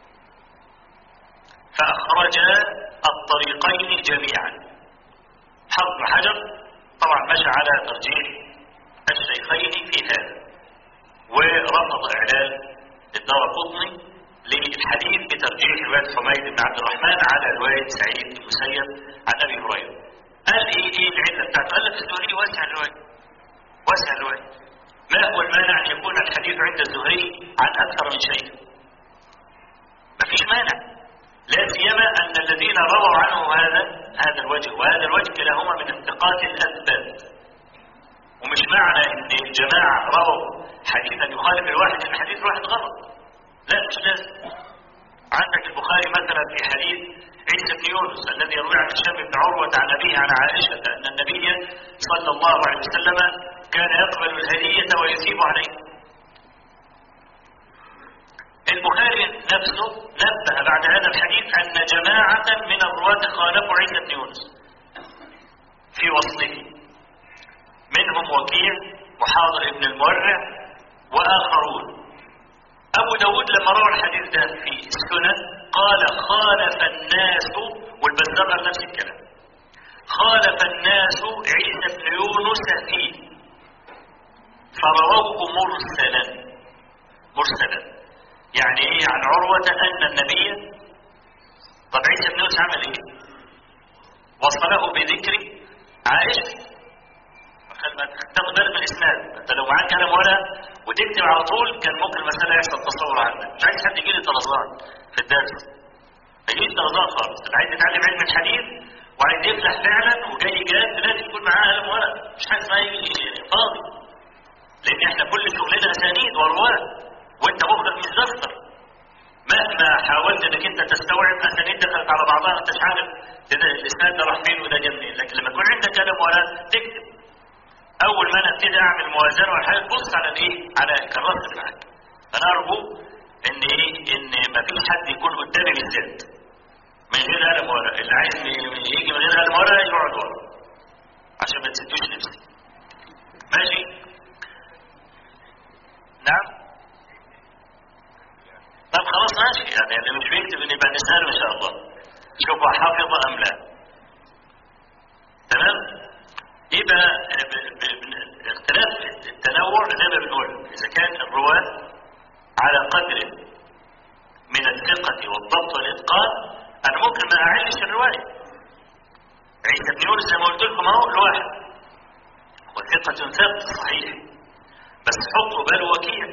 فاخرجا الطريقين جميعا حفظ حجر طبعا مشى على ترجيح الشيخين في هذا ورفض اعلان الدار قطني للحديث بترجيح روايه حميد بن عبد الرحمن على روايه سعيد بن المسيب عن ابي هريره. قال ايه ايه العله بتاعته؟ قال لك الزهري واسع الروايه. واسع الروايه. ما هو المانع ان يكون الحديث عند الزهري عن اكثر من شيء؟ مفيش مانع. لا سيما ان الذين رووا عنه هذا هذا الوجه وهذا الوجه كلاهما من الثقات الاثبات. ومش معنى ان الجماعه رووا حديثا يخالف الواحد ان حديث الواحد غلط لا مش لازم عندك البخاري مثلا في حديث عيسى بن يونس الذي يروي عن هشام بن عروه عن ابيه عن عائشه ان النبي صلى الله عليه وسلم كان يقبل الهديه ويثيب عليه البخاري نفسه نبه بعد هذا الحديث ان جماعه من الرواه خالفوا عيسى بن يونس في وصله منهم وكيع وحاضر ابن المورع واخرون ابو داود لما روى الحديث ده في السنن قال خالف الناس والبزار قال نفس الكلام خالف الناس عيسى بن يونس فيه فرووه مرسلا مرسلا يعني ايه عن عروة ان النبي طب عيسى بن يونس عمل ايه وصله بذكر عائشة تاخد بالك من الاسناد انت لو معاك كلام ولا وتكتب على طول كان ممكن المسألة يحصل تصور عندك مش عايز حد يجي لي طرزان في الدرس ما يجيش طرزان خالص اللي عايز يتعلم علم الحديث وعايز يفلح فعلا وجاي جاد لازم يكون معاه قلم ورق مش حاجه اسمها يجي فاضي لان احنا كل شغلنا اسانيد ورواه وانت مخك مش دفتر مهما حاولت انك انت تستوعب اسانيد دخلت على بعضها انت مش عارف ده الاسناد ده راح فين وده جه منين لكن لما يكون عندك قلم ورق تكتب اول ما انا ابتدي اعمل موازنه ولا حاجه تبص على الايه على الكراسه اللي معاك فانا ارجو ان ايه ان ما فيش حد يكون قدامي بالذات من غير قلم ورق اللي عايز يجي من غير قلم ورق يقعد ورا عشان ما تسدوش نفسي ماشي نعم طب خلاص ماشي يعني اللي مش بيكتب ان يبقى نساله ان شاء الله شوف هو حافظ ام لا تمام يبقى اختلاف التنوع زي ما بنقول اذا كان الرواه على قدر من الثقة والضبط والإتقان أنا ممكن ما أعلش الرواية عيسى بن يونس زي ما قلت لكم أهو لواحد وثقة ثبت صحيح بس حطوا باله وكيل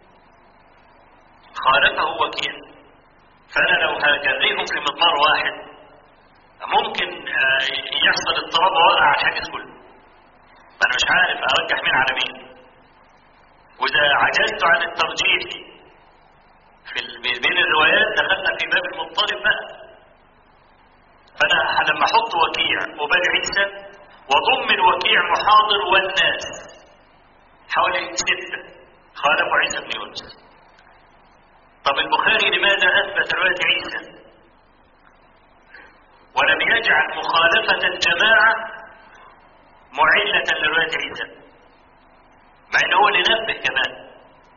خالفه وكيل فأنا لو هجريهم في مضمار واحد ممكن يحصل اضطراب ووقع على الحاجز كله ما أنا مش عارف أرجح مين على مين وإذا عجزت عن الترجيح في بين الروايات دخلنا في باب المضطرب بقى فانا لما احط وكيع وبال عيسى وضم الوكيع محاضر والناس حوالي ستة خالفوا عيسى بن يونس طب البخاري لماذا اثبت رواية عيسى ولم يجعل مخالفة الجماعة معلة لرواية عيسى مع انه هو اللي نبه كمان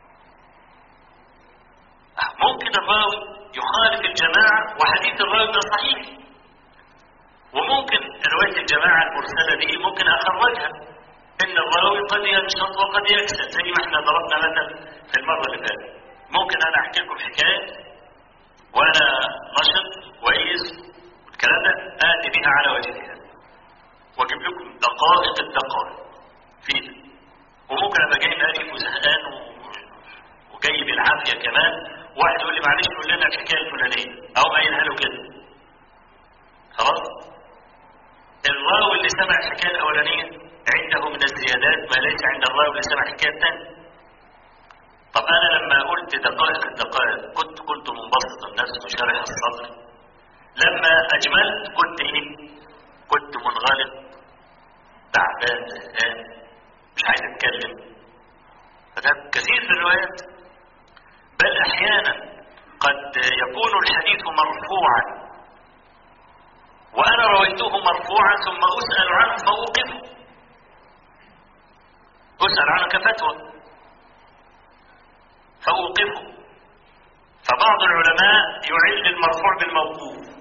ممكن الراوي يخالف الجماعة وحديث الراوي ده صحيح وممكن رواية الجماعة المرسلة دي ممكن أخرجها إن الراوي قد ينشط وقد يكسل زي ما احنا ضربنا مثل في المرة اللي فاتت ممكن أنا أحكي لكم حكاية وأنا نشط كويس الكلام ده آتي بها على وجهها وأجيب لكم دقائق الدقائق فيها وممكن أبقى جاي مقرف وزهقان وجاي بالعافية كمان واحد يقول لي معلش قول لنا الحكايه الفلانيه او قايلها له كده خلاص الراوي اللي سمع الحكايه الاولانيه عنده من الزيادات ما ليس عند الراوي اللي سمع الحكايه الثانيه طب انا لما قلت دقائق الدقائق كنت كنت منبسط النفس وشارح الصدر لما اجملت كنت ايه كنت منغلق تعبان زهقان مش عايز اتكلم فده كثير في الروايات بل احيانا قد يكون الحديث مرفوعا وانا رويته مرفوعا ثم اسال عنه فاوقفه اسال عنه كفتوى فاوقفه فبعض العلماء يعل المرفوع بالموقوف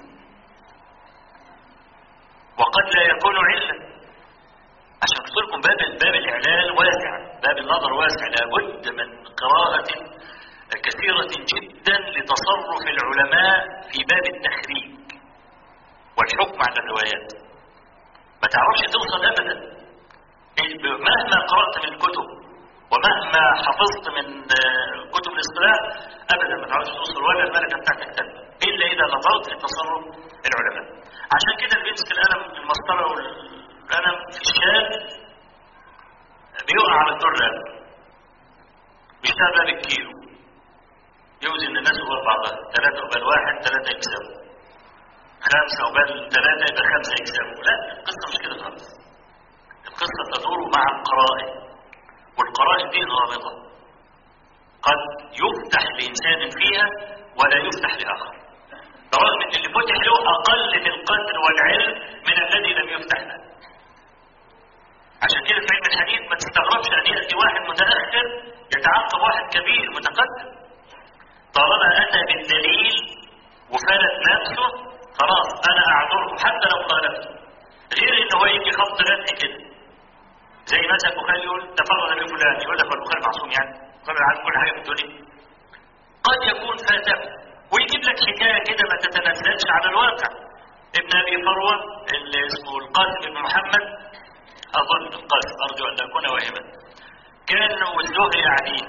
وقد لا يكون عله عشان قلت لكم باب باب الاعلال واسع باب النظر واسع لابد من قراءه كثيرة جدا لتصرف العلماء في باب التخريج والحكم على الروايات ما تعرفش توصل ابدا مهما قرأت من الكتب ومهما حفظت من كتب الاصطلاح ابدا ما تعرفش توصل ولا الملكة بتاعتك تنمى الا اذا نظرت في تصرف العلماء عشان كده اللي بيمسك القلم المسطرة والقلم في الشاب بيقع على الدور بيشتغل باب الكيلو يوزن الناس قبال بعضها ثلاثة قبال واحد ثلاثة يكسبوا خمسة قبال ثلاثة يبقى خمسة يكسبوا لا القصة مش كده خالص القصة تدور مع القرائن والقرائن دي غامضة قد يفتح لإنسان فيها ولا يفتح لآخر برغم ان اللي فتح له أقل في القدر والعلم من الذي لم يفتح له عشان كده في علم الحديث ما تستغربش أن يأتي واحد متأخر يتعقب واحد كبير متقدم طالما أتى بالدليل وفلت نفسه خلاص أنا أعذره حتى لو خالفته غير إن هو يجي خبط رد كده زي مثلا البخاري يقول تفرد بفلان يقول لك البخاري معصوم يعني البخاري عارف كل حاجة في الدنيا قد يكون فاته ويجيب لك حكايه كده ما تتنزلش على الواقع ابن ابي فروه اللي اسمه القاسم بن محمد اظن القاسم ارجو ان اكون واهما كان والزهري قاعدين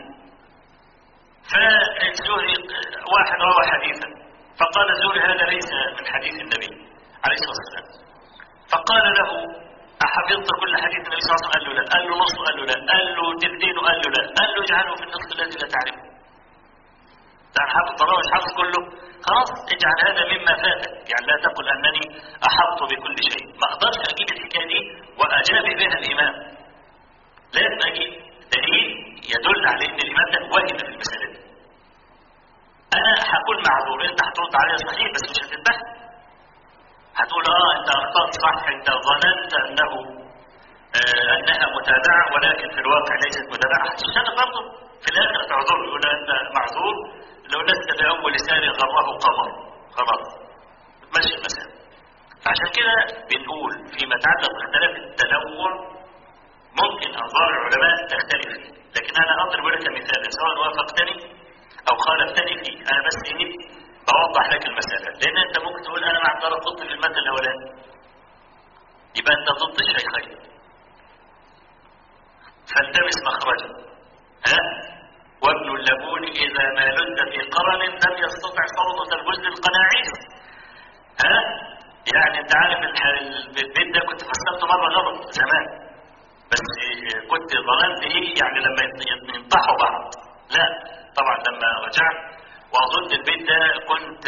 فالزهري واحد روى حديثا فقال الزهري هذا ليس من حديث النبي عليه الصلاه والسلام فقال له أحفظت كل حديث النبي صلى الله عليه وسلم قال له لا قال له نص قال له لا قال له تلتين قال له لا قال له اجعله في النصف الذي لا تعرفه يعني حافظ طالما مش حافظ كله خلاص اجعل هذا مما فاتك يعني لا تقل انني احط بكل شيء ما اقدرش اجيب الحكايه دي واجابه بها الامام لازم اجيب دليل يدل على ان الامام ده واهم في المساله دي انا هكون معذور انت هترد عليا صحيح بس مش هتذبح هتقول اه انت اخطات صح انت ظننت انه آه انها متابعه ولكن في الواقع ليست متابعه هتشتغل برضه في الاخر تعذر يقول انت معذور لو لست باول لسان غره قمر خلاص تمشي المسألة عشان كده بنقول فيما يتعلق باختلاف التنوع ممكن انظار العلماء تختلف فيه لكن انا اضرب لك مثالا سواء وافقتني او خالفتني فيه انا بس ايه بوضح لك المسألة لان انت ممكن تقول انا مع الدار ضد في المثل الاولاني يبقى انت ضد الشيخين فالتمس مخرجا ها وابن اللبون اذا ما لد في قرن لم يستطع صوت الغزل القناعيس ها يعني انت عارف البيت ده كنت فسرته مره غلط زمان بس كنت ظننت ايه يعني لما ينطحوا بعض لا طبعا لما رجعت واظن البيت ده كنت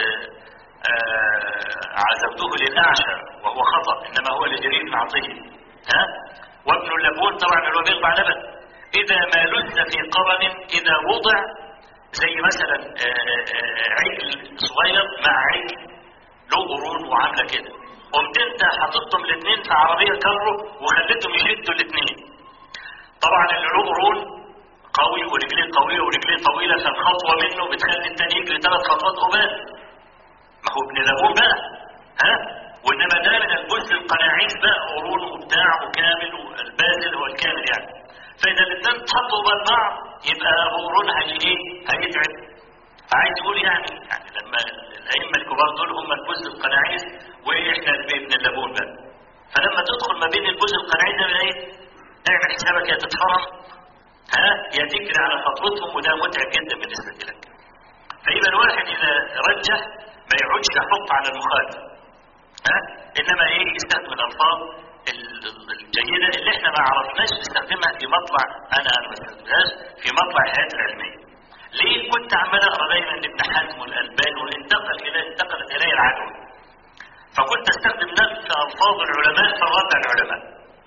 عزوته للاعشى وهو خطا انما هو لجرير بن عطيه ها وابن اللبون طبعا اللي هو بيطبع لبن اذا ما لز في قرن اذا وضع زي مثلا عجل صغير مع عجل له قرون وعامله كده قمت انت حاططهم الاثنين في عربيه كارو وخليتهم يشدوا الاثنين طبعا اللي له قرون قوي ورجليه قويه ورجليه طويله فالخطوه منه بتخلي الثاني يجري ثلاث خطوات قبال ما هو ابن لابون بقى ها وانما ده من الجزء القناعيس بقى قرون وبتاع وكامل والبازل هو الكامل يعني فاذا الاثنين اتحطوا قبال بعض يبقى ابو قرون هي ايه هيتعب عايز يقول يعني يعني لما الائمه الكبار دول هم الجزء القناعيس واحنا ابن اللبون بقى فلما تدخل ما بين الجزء القناعيس ده ايه اعمل حسابك يا تتحرم ها يا تجري على خطوتهم وده متعب جدا بالنسبه لك فيبقى الواحد اذا رجح ما يقعدش يحط على المخالف ها انما ايه يستخدم الالفاظ الجيده اللي احنا ما عرفناش نستخدمها في مطلع انا انا ما استخدمهاش في مطلع الحياه العلميه ليه كنت عمال اقرا دايما ابن حزم والالبان وانتقل الى انتقلت الي العدوى فكنت استخدم نفس الفاظ العلماء في الرد على العلماء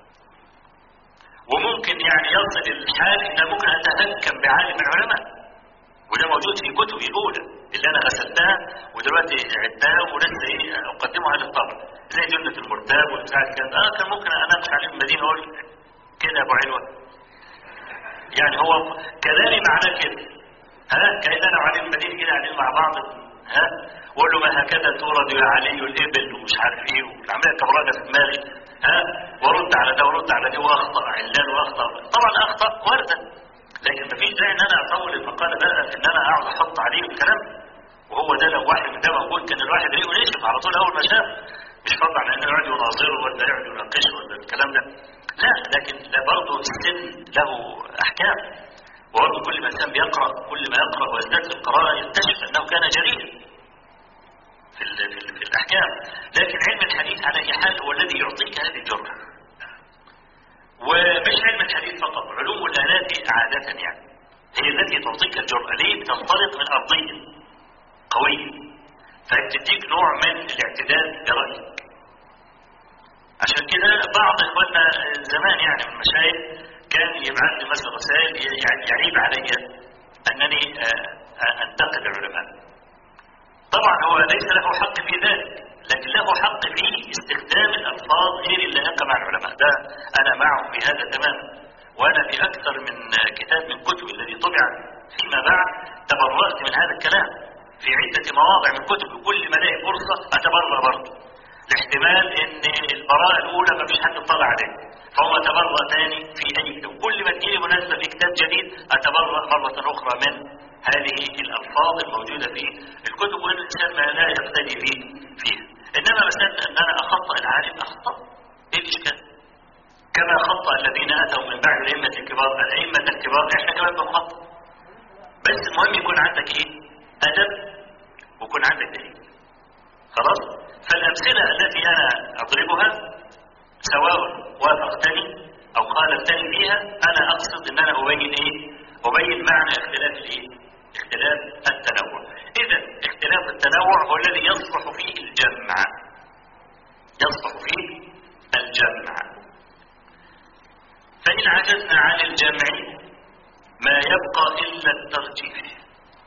وممكن يعني يصل الحال ان ممكن اتهكم بعالم العلماء وده موجود في كتبي الاولى اللي انا غسلتها ودلوقتي عدتها ولسه ايه اقدمها للطبع زي جنة المرتاب والبتاع كده اه كان ممكن اناقش عليه المدينه اقول كده يا ابو علوه يعني هو كلامي معناه كده ها كأن انا وعلي المدينه كده قاعدين مع بعض ها واقول له ما هكذا تورد يا علي الابل ومش عارف ايه والعمليه كبرانه في دماغي ها وارد على ده وارد على دي واخطا علان واخطا طبعا اخطا وارده لكن مفيش داعي ان انا اطول المقاله بقى في ان انا اقعد احط عليه الكلام وهو ده لو واحد من ده موجود كان الواحد ريقه نشف على طول اول ما شاف مش فضل على ان يقعد يناظره ولا يقعد يناقشه ولا الكلام ده لا لكن ده برضه السن له احكام وبرضه كل ما الانسان بيقرا كل ما يقرا ويزداد في القراءه يكتشف انه كان جريئا في, ال في, ال في الاحكام لكن علم الحديث على اي حال هو الذي يعطيك هذه الجرأه ومش علم الحديث فقط علوم الالات عاده يعني هي التي تعطيك الجرأه ليه بتنطلق من ارضيه قويه فبتديك نوع من الاعتداد برايك عشان كده بعض اخواننا زمان يعني من المشايخ كان يبعث لي مثلا رسائل يعني يعيب علي انني انتقد العلماء. طبعا هو ليس له حق في ذلك، لكن له حق في استخدام الالفاظ غير اللائقه مع العلماء، ده انا معه في هذا تماما. وانا في اكثر من كتاب من كتبي الذي طبع فيما بعد تبرأت من هذا الكلام في عده مواضع من كتب كل ما الاقي فرصه اتبرأ برضه. لاحتمال ان البراءه الاولى ما فيش حد اطلع عليه. فهو اتبرأ ثاني في اي كتاب كل ما تجيلي مناسبه في كتاب جديد اتبرأ مره اخرى من هذه الألفاظ الموجودة في الكتب والإنسان ما لا يقتدي فيه فيها إنما مسألة أن أنا أخطأ العالم أخطأ إيه الإشكال؟ كما خطأ الذين أتوا من بعد الأئمة الكبار الأئمة الكبار إحنا كمان بنخطأ بس المهم يكون عندك إيه؟ أدب ويكون عندك دليل خلاص؟ فالأمثلة التي أنا أضربها سواء وافقتني أو خالفتني فيها أنا أقصد أن أنا أبين إيه؟ أبين معنى اختلاف الإيه؟ اختلاف التنوع إذا اختلاف التنوع هو الذي يصلح فيه الجمع يصلح فيه الجمع فإن عجزنا عن الجمع ما يبقى إلا الترجيح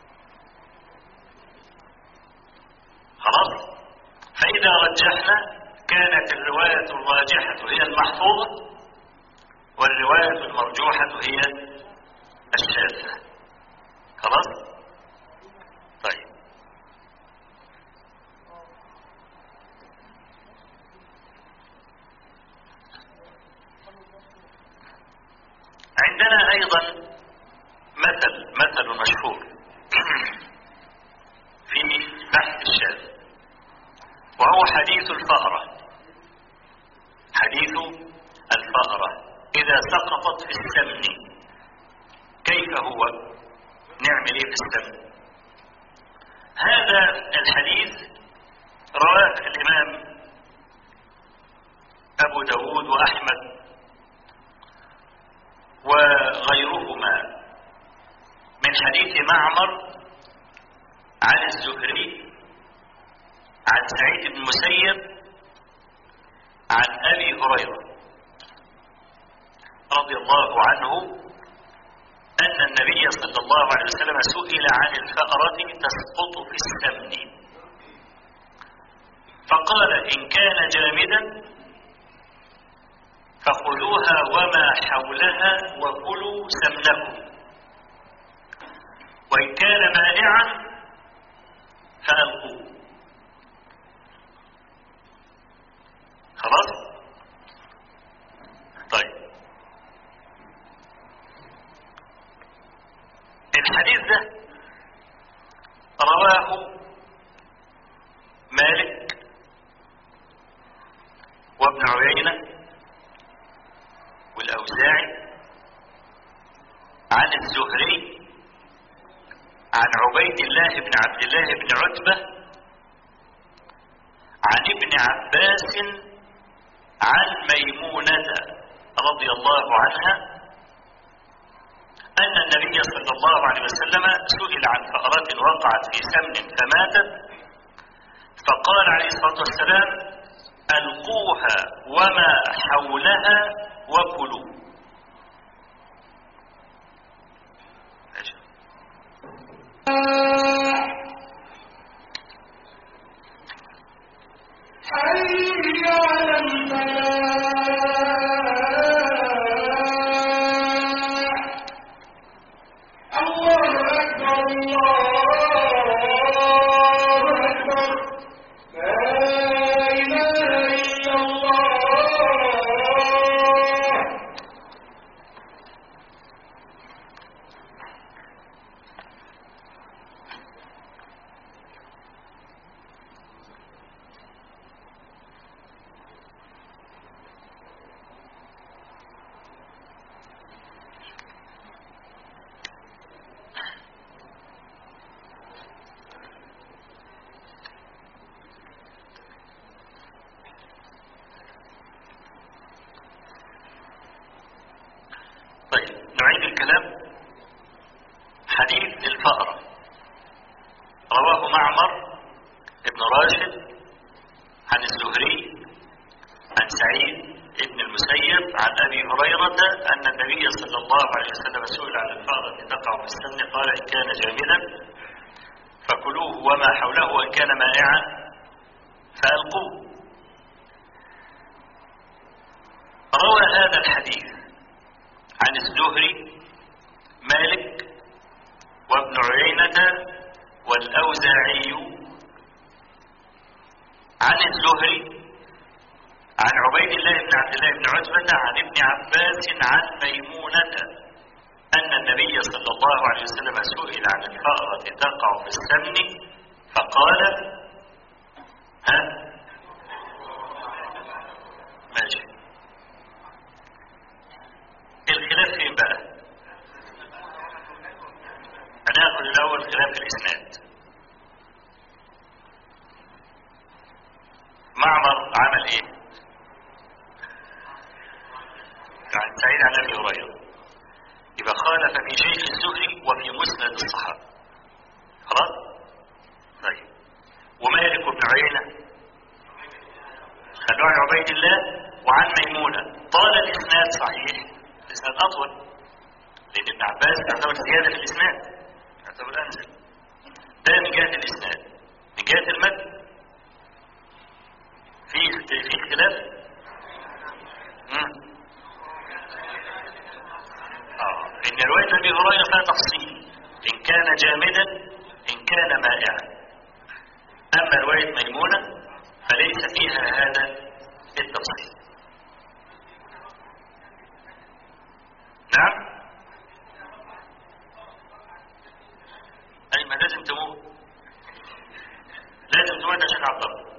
خلاص فإذا رجحنا كانت الرواية الراجحة هي المحفوظة والرواية المرجوحة هي الشاذة خلاص طيب عندنا أيضا مثل مثل مشهور في بحث الشاذ وهو حديث الفأرة حديث الفأرة إذا سقطت في السمن كيف هو نعمل ايه في السمن هذا الحديث رواه الإمام أبو داود وأحمد وغيرهما من حديث معمر عن الزهري عن سعيد بن مسيب عن أبي هريرة رضي الله عنه أن النبي صلى الله عليه وسلم سئل عن الفأرة تسقط في السمن فقال إن كان جامدا فخذوها وما حولها وكلوا سمنكم وإن كان مانعا فألقوه خلاص طيب الحديث ده رواه مالك وابن عيينة والأوزاعي عن الزهري عن عبيد الله بن عبد الله بن عتبة عن ابن عباس عن ميمونة رضي الله عنها أن النبي صلى الله عليه وسلم سئل عن فأرة وقعت في سمن فماتت فقال عليه الصلاة والسلام ألقوها وما حولها وكلوا حي على الفلاح الله أكبر الله أكبر لا إله إلا الله طيب نعيد الكلام حديث الفأرة رواه معمر ابن راشد عن الزهري عن سعيد ابن المسيب عن أبي هريرة أن النبي صلى الله عليه وسلم سئل عن الفأرة تقع في السن قال إن كان جامدا فكلوه وما حوله وإن كان مائعا فألقوه روى هذا الحديث عن الزهري مالك وابن عيينة والأوزاعي عن الزهري عن عبيد الله بن عبد الله بن عتبة عن ابن عباس عن ميمونة أن النبي صلى الله عليه وسلم سئل عن الفأرة تقع في السمن فقال ها ماشي الخلاف فين بقى هناخد الاول خلاف الاسناد معمر عمل ايه عن سعيد عن ابي هريره يبقى خالف في شيخ الزهري وفي مسند الصحابه خلاص طيب ومالك بن عيينه خلوه عن عبيد الله وعن ميمونه طال الاسناد صحيح الاسناد اطول لان ابن عباس يعتبر زياده في الاسناد يعتبر انزل ده من جهه الاسناد من جهه المتن في في اختلاف مم. آه. إن رواية أبي هريرة فيها تفصيل إن كان جامدا إن كان مائعا أما رواية ميمونة فليس فيها هذا التفصيل نعم أي ما لازم تموت لازم تموت عشان عبد الله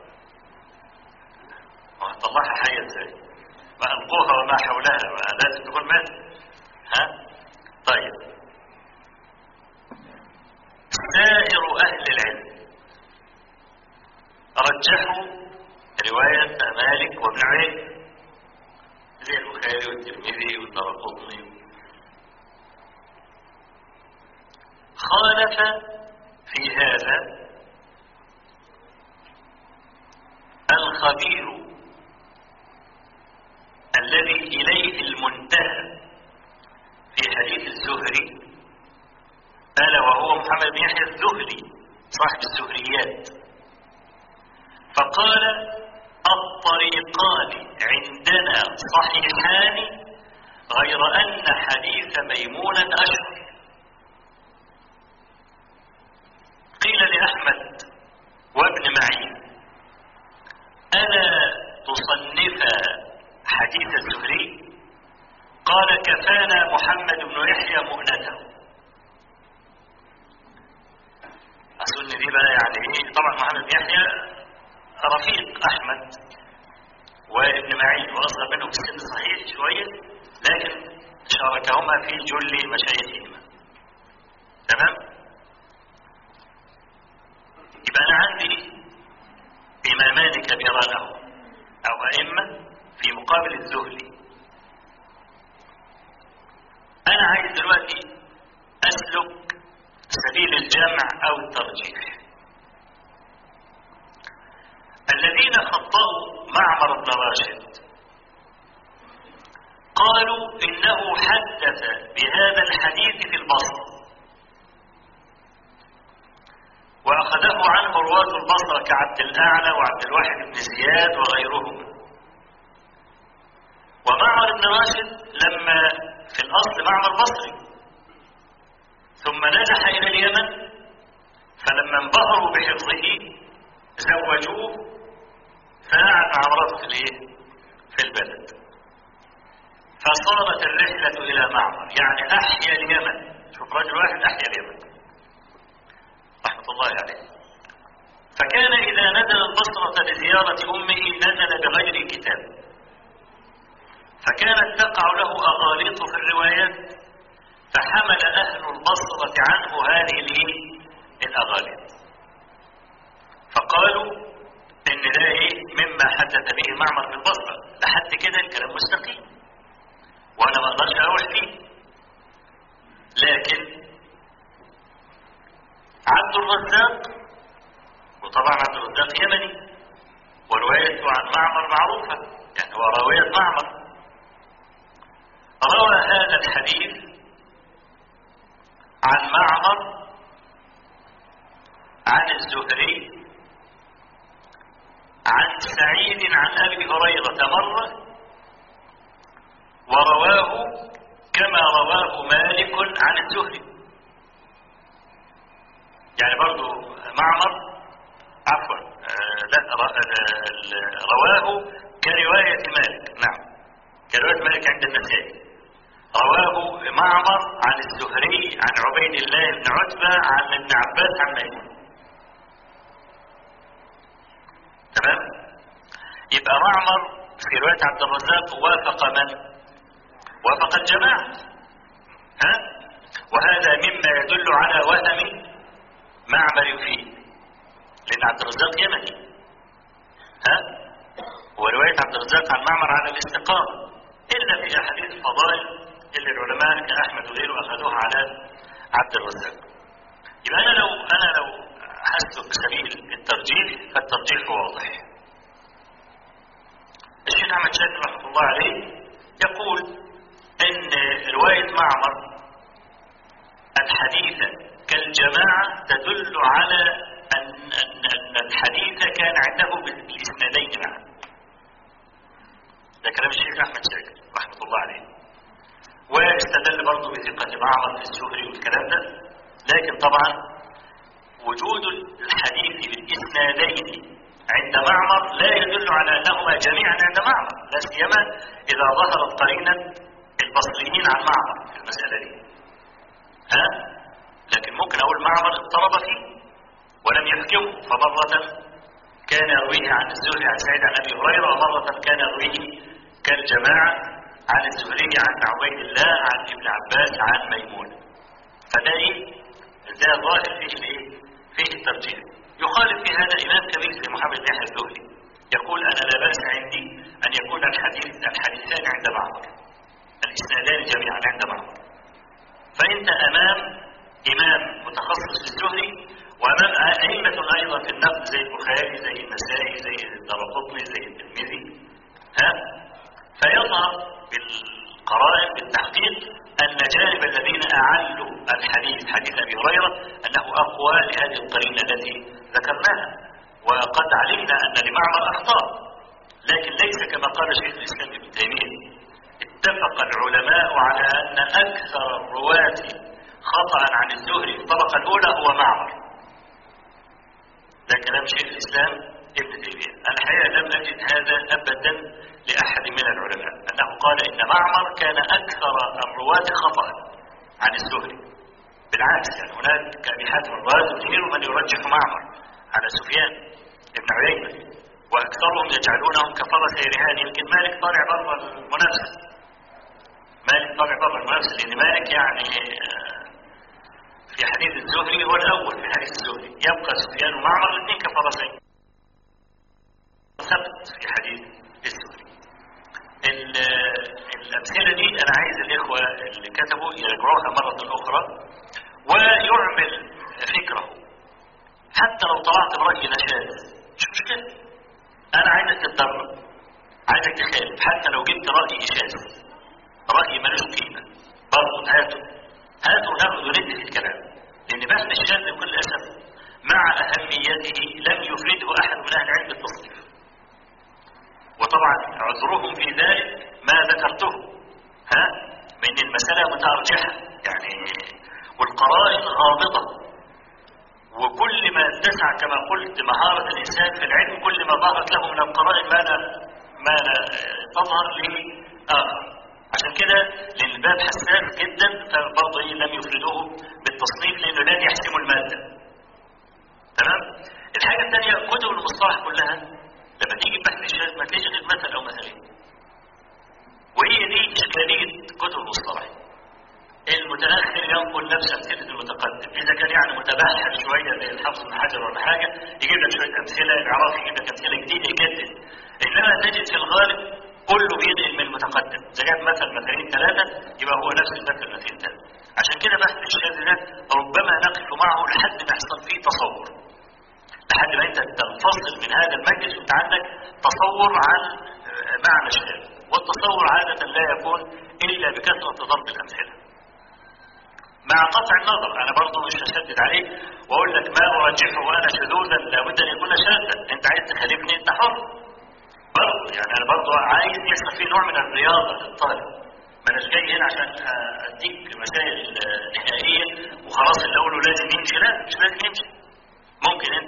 وهتطلعها حية ازاي وألقوها وما حولها لازم تكون مات ها طيب سائر أهل العلم رجحوا رواية مالك وابن عين زي البخاري والترمذي والدرقطني خالف في هذا الخبير الذي إليه المنتهى في حديث الزهري ألا وهو محمد بن يحيى الزهري صاحب الزهريات فقال الطريقان عندنا صحيحان غير أن حديث ميمونة أشهر قيل لأحمد وابن معين ألا تصنف حديث الزهري قال كفانا محمد بن يحيى مؤنته أظن دي بقى يعني إيه طبعا محمد بن يحيى رفيق أحمد وابن معين وأصغر منه في السن صحيح شوية لكن شاركهما في جل مشايخهما تمام يبقى أنا عندي إمامان كبيران أو أئمة في مقابل الزهري أنا عايز دلوقتي أسلك سبيل الجمع أو الترجيح الذين خطأوا معمر بن راشد قالوا إنه حدث بهذا الحديث في البصر وأخذه عنه رواة البصرة كعبد الأعلى وعبد الواحد بن زياد وغيرهم ومعمر بن راشد لما في الأصل معمر بصري ثم نجح إلى اليمن فلما انبهروا بحفظه زوجوه فقعد مع مراته في الايه؟ في البلد فصارت الرحلة إلى معمر يعني أحيا اليمن شوف رجل واحد أحيا اليمن رحمة الله عليه فكان إذا نزل البصرة لزيارة أمه نزل بغير كتاب فكانت تقع له أغاليط في الروايات فحمل أهل البصرة عنه هذه الايه؟ الأغاليط فقالوا إن ده إيه مما حدث به معمر في البصرة لحد كده الكلام مستقيم وأنا ما أقدرش أروح فيه لكن عبد الرزاق وطبعا عبد الرزاق يمني وروايته عن معمر معروفة يعني هو راوية معمر روى هذا الحديث عن معمر عن الزهري عن سعيد عن ابي هريره مره ورواه كما رواه مالك عن الزهري يعني برضو معمر عفوا آه لا رواه كروايه مالك نعم كروايه مالك عند النسائي رواه معمر عن الزهري عن عبيد الله بن عتبة عن ابن عباس عن ميمون تمام يبقى معمر في رواية عبد الرزاق وافق من وافق الجماعة ها وهذا مما يدل على وهم معمر فيه لأن عبد الرزاق يمني ها ورواية عبد الرزاق عن معمر على الاستقامة إلا في أحاديث الفضائل اللي العلماء كأحمد وغيره أخذوها على عبد الرزاق يبقى أنا لو أنا لو هسلك سبيل الترجيح فالترجيح واضح الشيخ أحمد شاكر رحمه الله عليه يقول إن رواية معمر الحديث كالجماعة تدل على أن, أن, أن الحديث كان عنده بالإسنادين معا ده كلام الشيخ أحمد شاكر رحمة الله عليه واستدل برضه بثقة معمر في الزهري والكلام ده لكن طبعا وجود الحديث بالإسنادين عند معمر لا يدل على أنهما جميعا عند معمر لا سيما إذا ظهرت قرينة البصريين عن معمر في المسألة دي ها لكن ممكن أقول معمر اضطرب فيه ولم يحكمه فمرة كان يرويه عن الزهري عن سعيد عن أبي هريرة ومرة كان يرويه كالجماعة عن الزهري عن عبيد الله عن ابن عباس عن ميمون فده ايه ده ظاهر فيه الايه فيه الترجيح يخالف في هذا امام كبير زي محمد بن يحيى الزهري يقول انا لا باس عندي ان يكون الحديث الحديثان عند معمر الاسنادان جميعا عند معمر فانت امام امام متخصص في الزهري وامام ائمه ايضا في النقد زي البخاري زي النسائي زي الدرقطني زي الترمذي ها فيظهر بالقرائن بالتحقيق أن جانب الذين أعلوا الحديث حديث أبي هريرة أنه أقوى لهذه القرينة التي ذكرناها وقد علمنا أن لمعمر أخطاء لكن ليس كما قال شيخ الإسلام ابن تيمية اتفق العلماء على أن أكثر الرواة خطأ عن الزهري في الطبقة الأولى هو معمر ده كلام شيخ الإسلام ابن تيمية الحقيقة لم أجد هذا أبدا لأحد من العلماء أنه قال إن معمر كان أكثر الرواة خطأ عن الزهري بالعكس يعني هناك كأبي حاتم الرازي كثير من يرجح معمر على سفيان ابن عيينة وأكثرهم يجعلونهم كفرس رهان يمكن مالك طالع بره المنافسة مالك طالع بره المنافسة لأن مالك يعني في حديث الزهري هو الأول في حديث الزهري يبقى سفيان ومعمر الاثنين كفرسين ثبت في حديث الزهري الأمثلة دي أنا عايز الإخوة اللي كتبوا يرجعوها مرة أخرى ويعمل فكره حتى لو طلعت برأي نشاز مش مشكلة أنا عايزك تتدرب عايزك تخالف حتى لو جبت رأي شاذ رأي ملوش قيمة برضه هاته هاته وناخد وندي في الكلام لأن بحث الشاذ بكل أسف مع أهميته لم يفرده أحد من أهل علم التصنيف وطبعا عذرهم في ذلك ما ذكرته ها من المسألة متأرجحة يعني والقرائن غامضة وكل ما اتسع كما قلت مهارة الإنسان في العلم كل ما ظهرت له من القرائن ما لا ما لا تظهر لآخر عشان كده لأن الباب حساس جدا فبرضه لم يفردوه بالتصنيف لأنه لن يحسم المادة تمام الحاجة الثانية كتب المصطلح كلها لما تيجي بحث الشاذ ما تلاقيش غير مثل او مثلين وهي دي اشكاليه كتب المصطلح المتاخر ينقل نفس امثله المتقدم اذا كان يعني متبحر شويه زي الحافظ بن حجر ولا حاجه يجيب لك شويه امثله العراقي يجيب لك امثله جديده يجدد انما تجد في الغالب كله بينقل من المتقدم اذا جاب مثل مثلين ثلاثه يبقى هو نفس المثل مثلين ثلاثه عشان كده بحث الشاذ ده ربما نقف معه لحد ما يحصل فيه تصور لحد ما انت تنفصل من هذا المجلس وانت عندك تصور عن معنى الشيء والتصور عادة لا يكون إلا بكثرة ضرب الأمثلة مع قطع النظر أنا برضو مش هشدد عليك وأقول لك ما أرجحه وأنا شذوذا لابد أن يكون شاذا أنت عايز تخالفني أنت حر برضو يعني أنا برضو عايز يحصل فيه نوع من الرياضة للطالب ما أناش جاي هنا عشان أديك مسائل نهائية وخلاص اللي أقوله لازم يمشي لا مش لازم يمشي ممكن انت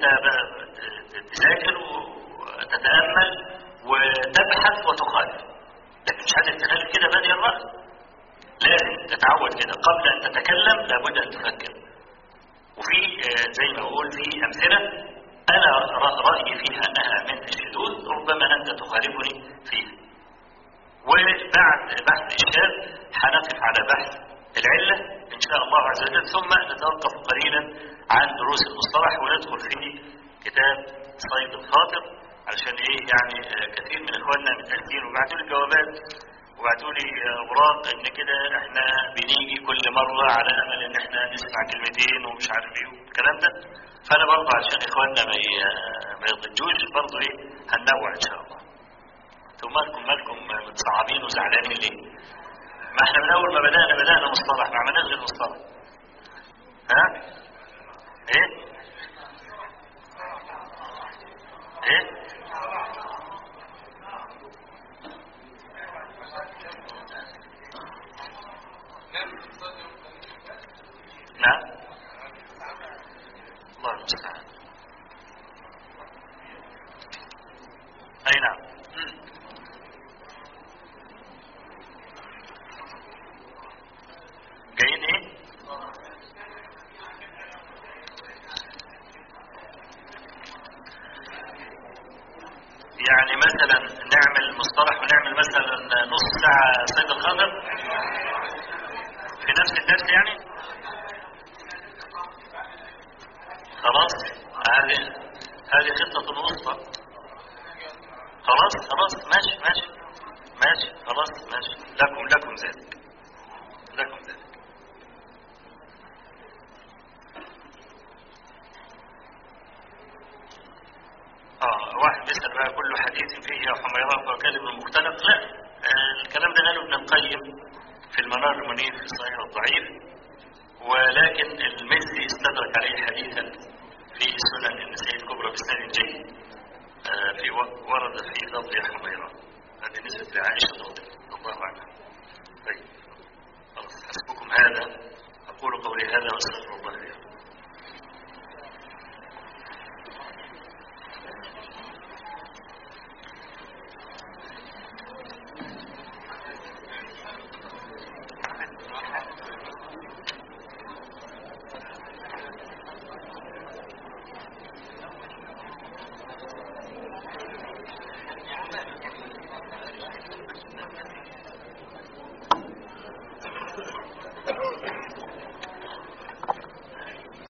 تذاكر وتتأمل وتبحث وتخالف لكن مش عايزك تخالف كده بادي الرأي لازم تتعود كده قبل أن تتكلم لابد أن تفكر وفي آه، زي ما أقول في أمثلة أنا ر- رأيي فيها أنها من الشذوذ ربما أنت تخالفني فيها وبعد بحث الشاذ هنقف على بحث العلة إن شاء الله عز وجل ثم نتوقف قليلا عن دروس المصطلح وندخل في كتاب صيد الخاطر علشان إيه يعني آه، كثير من إخواننا متأكدين وبعتوا لي جوابات وبعتوا لي آه، أوراق إن كده إحنا بنيجي كل مرة على أمل إن إحنا نسمع كلمتين ومش عارف إيه والكلام ده فأنا برضه علشان إخواننا ما ي- ما يضجوش برضه إيه هننوع إن شاء الله انتوا مالكم مالكم متصعبين وزعلانين ليه؟ ما احنا من اول ما بدانا بدانا مصطلح ما عملناش غير مصطلح. ها؟ ايه؟ ايه؟ نعم الله المستعان اي نعم مم. جايين ايه يعني مثلا نعمل مصطلح ونعمل مثلا نص ساعة صيد الخضر في نفس الدرس يعني خلاص هذه هذه خطة وسطى خلاص خلاص ماشي ماشي ماشي خلاص ماشي لكم لكم ذلك لكم ذلك اه واحد بيسأل بقى كل حديث فيه حميراء وكلب مختلف لا آه الكلام ده قاله ابن القيم في المنار المنير في الصحيح والضعيف ولكن المزي استدرك عليه حديثا في سنن النسائي الكبرى بسند جيد آه في و- ورد في ضبط حميراء هذه نسبة لعائشة رضي الله عنها طيب خلاص حسبكم هذا أقول قولي هذا وأستغفر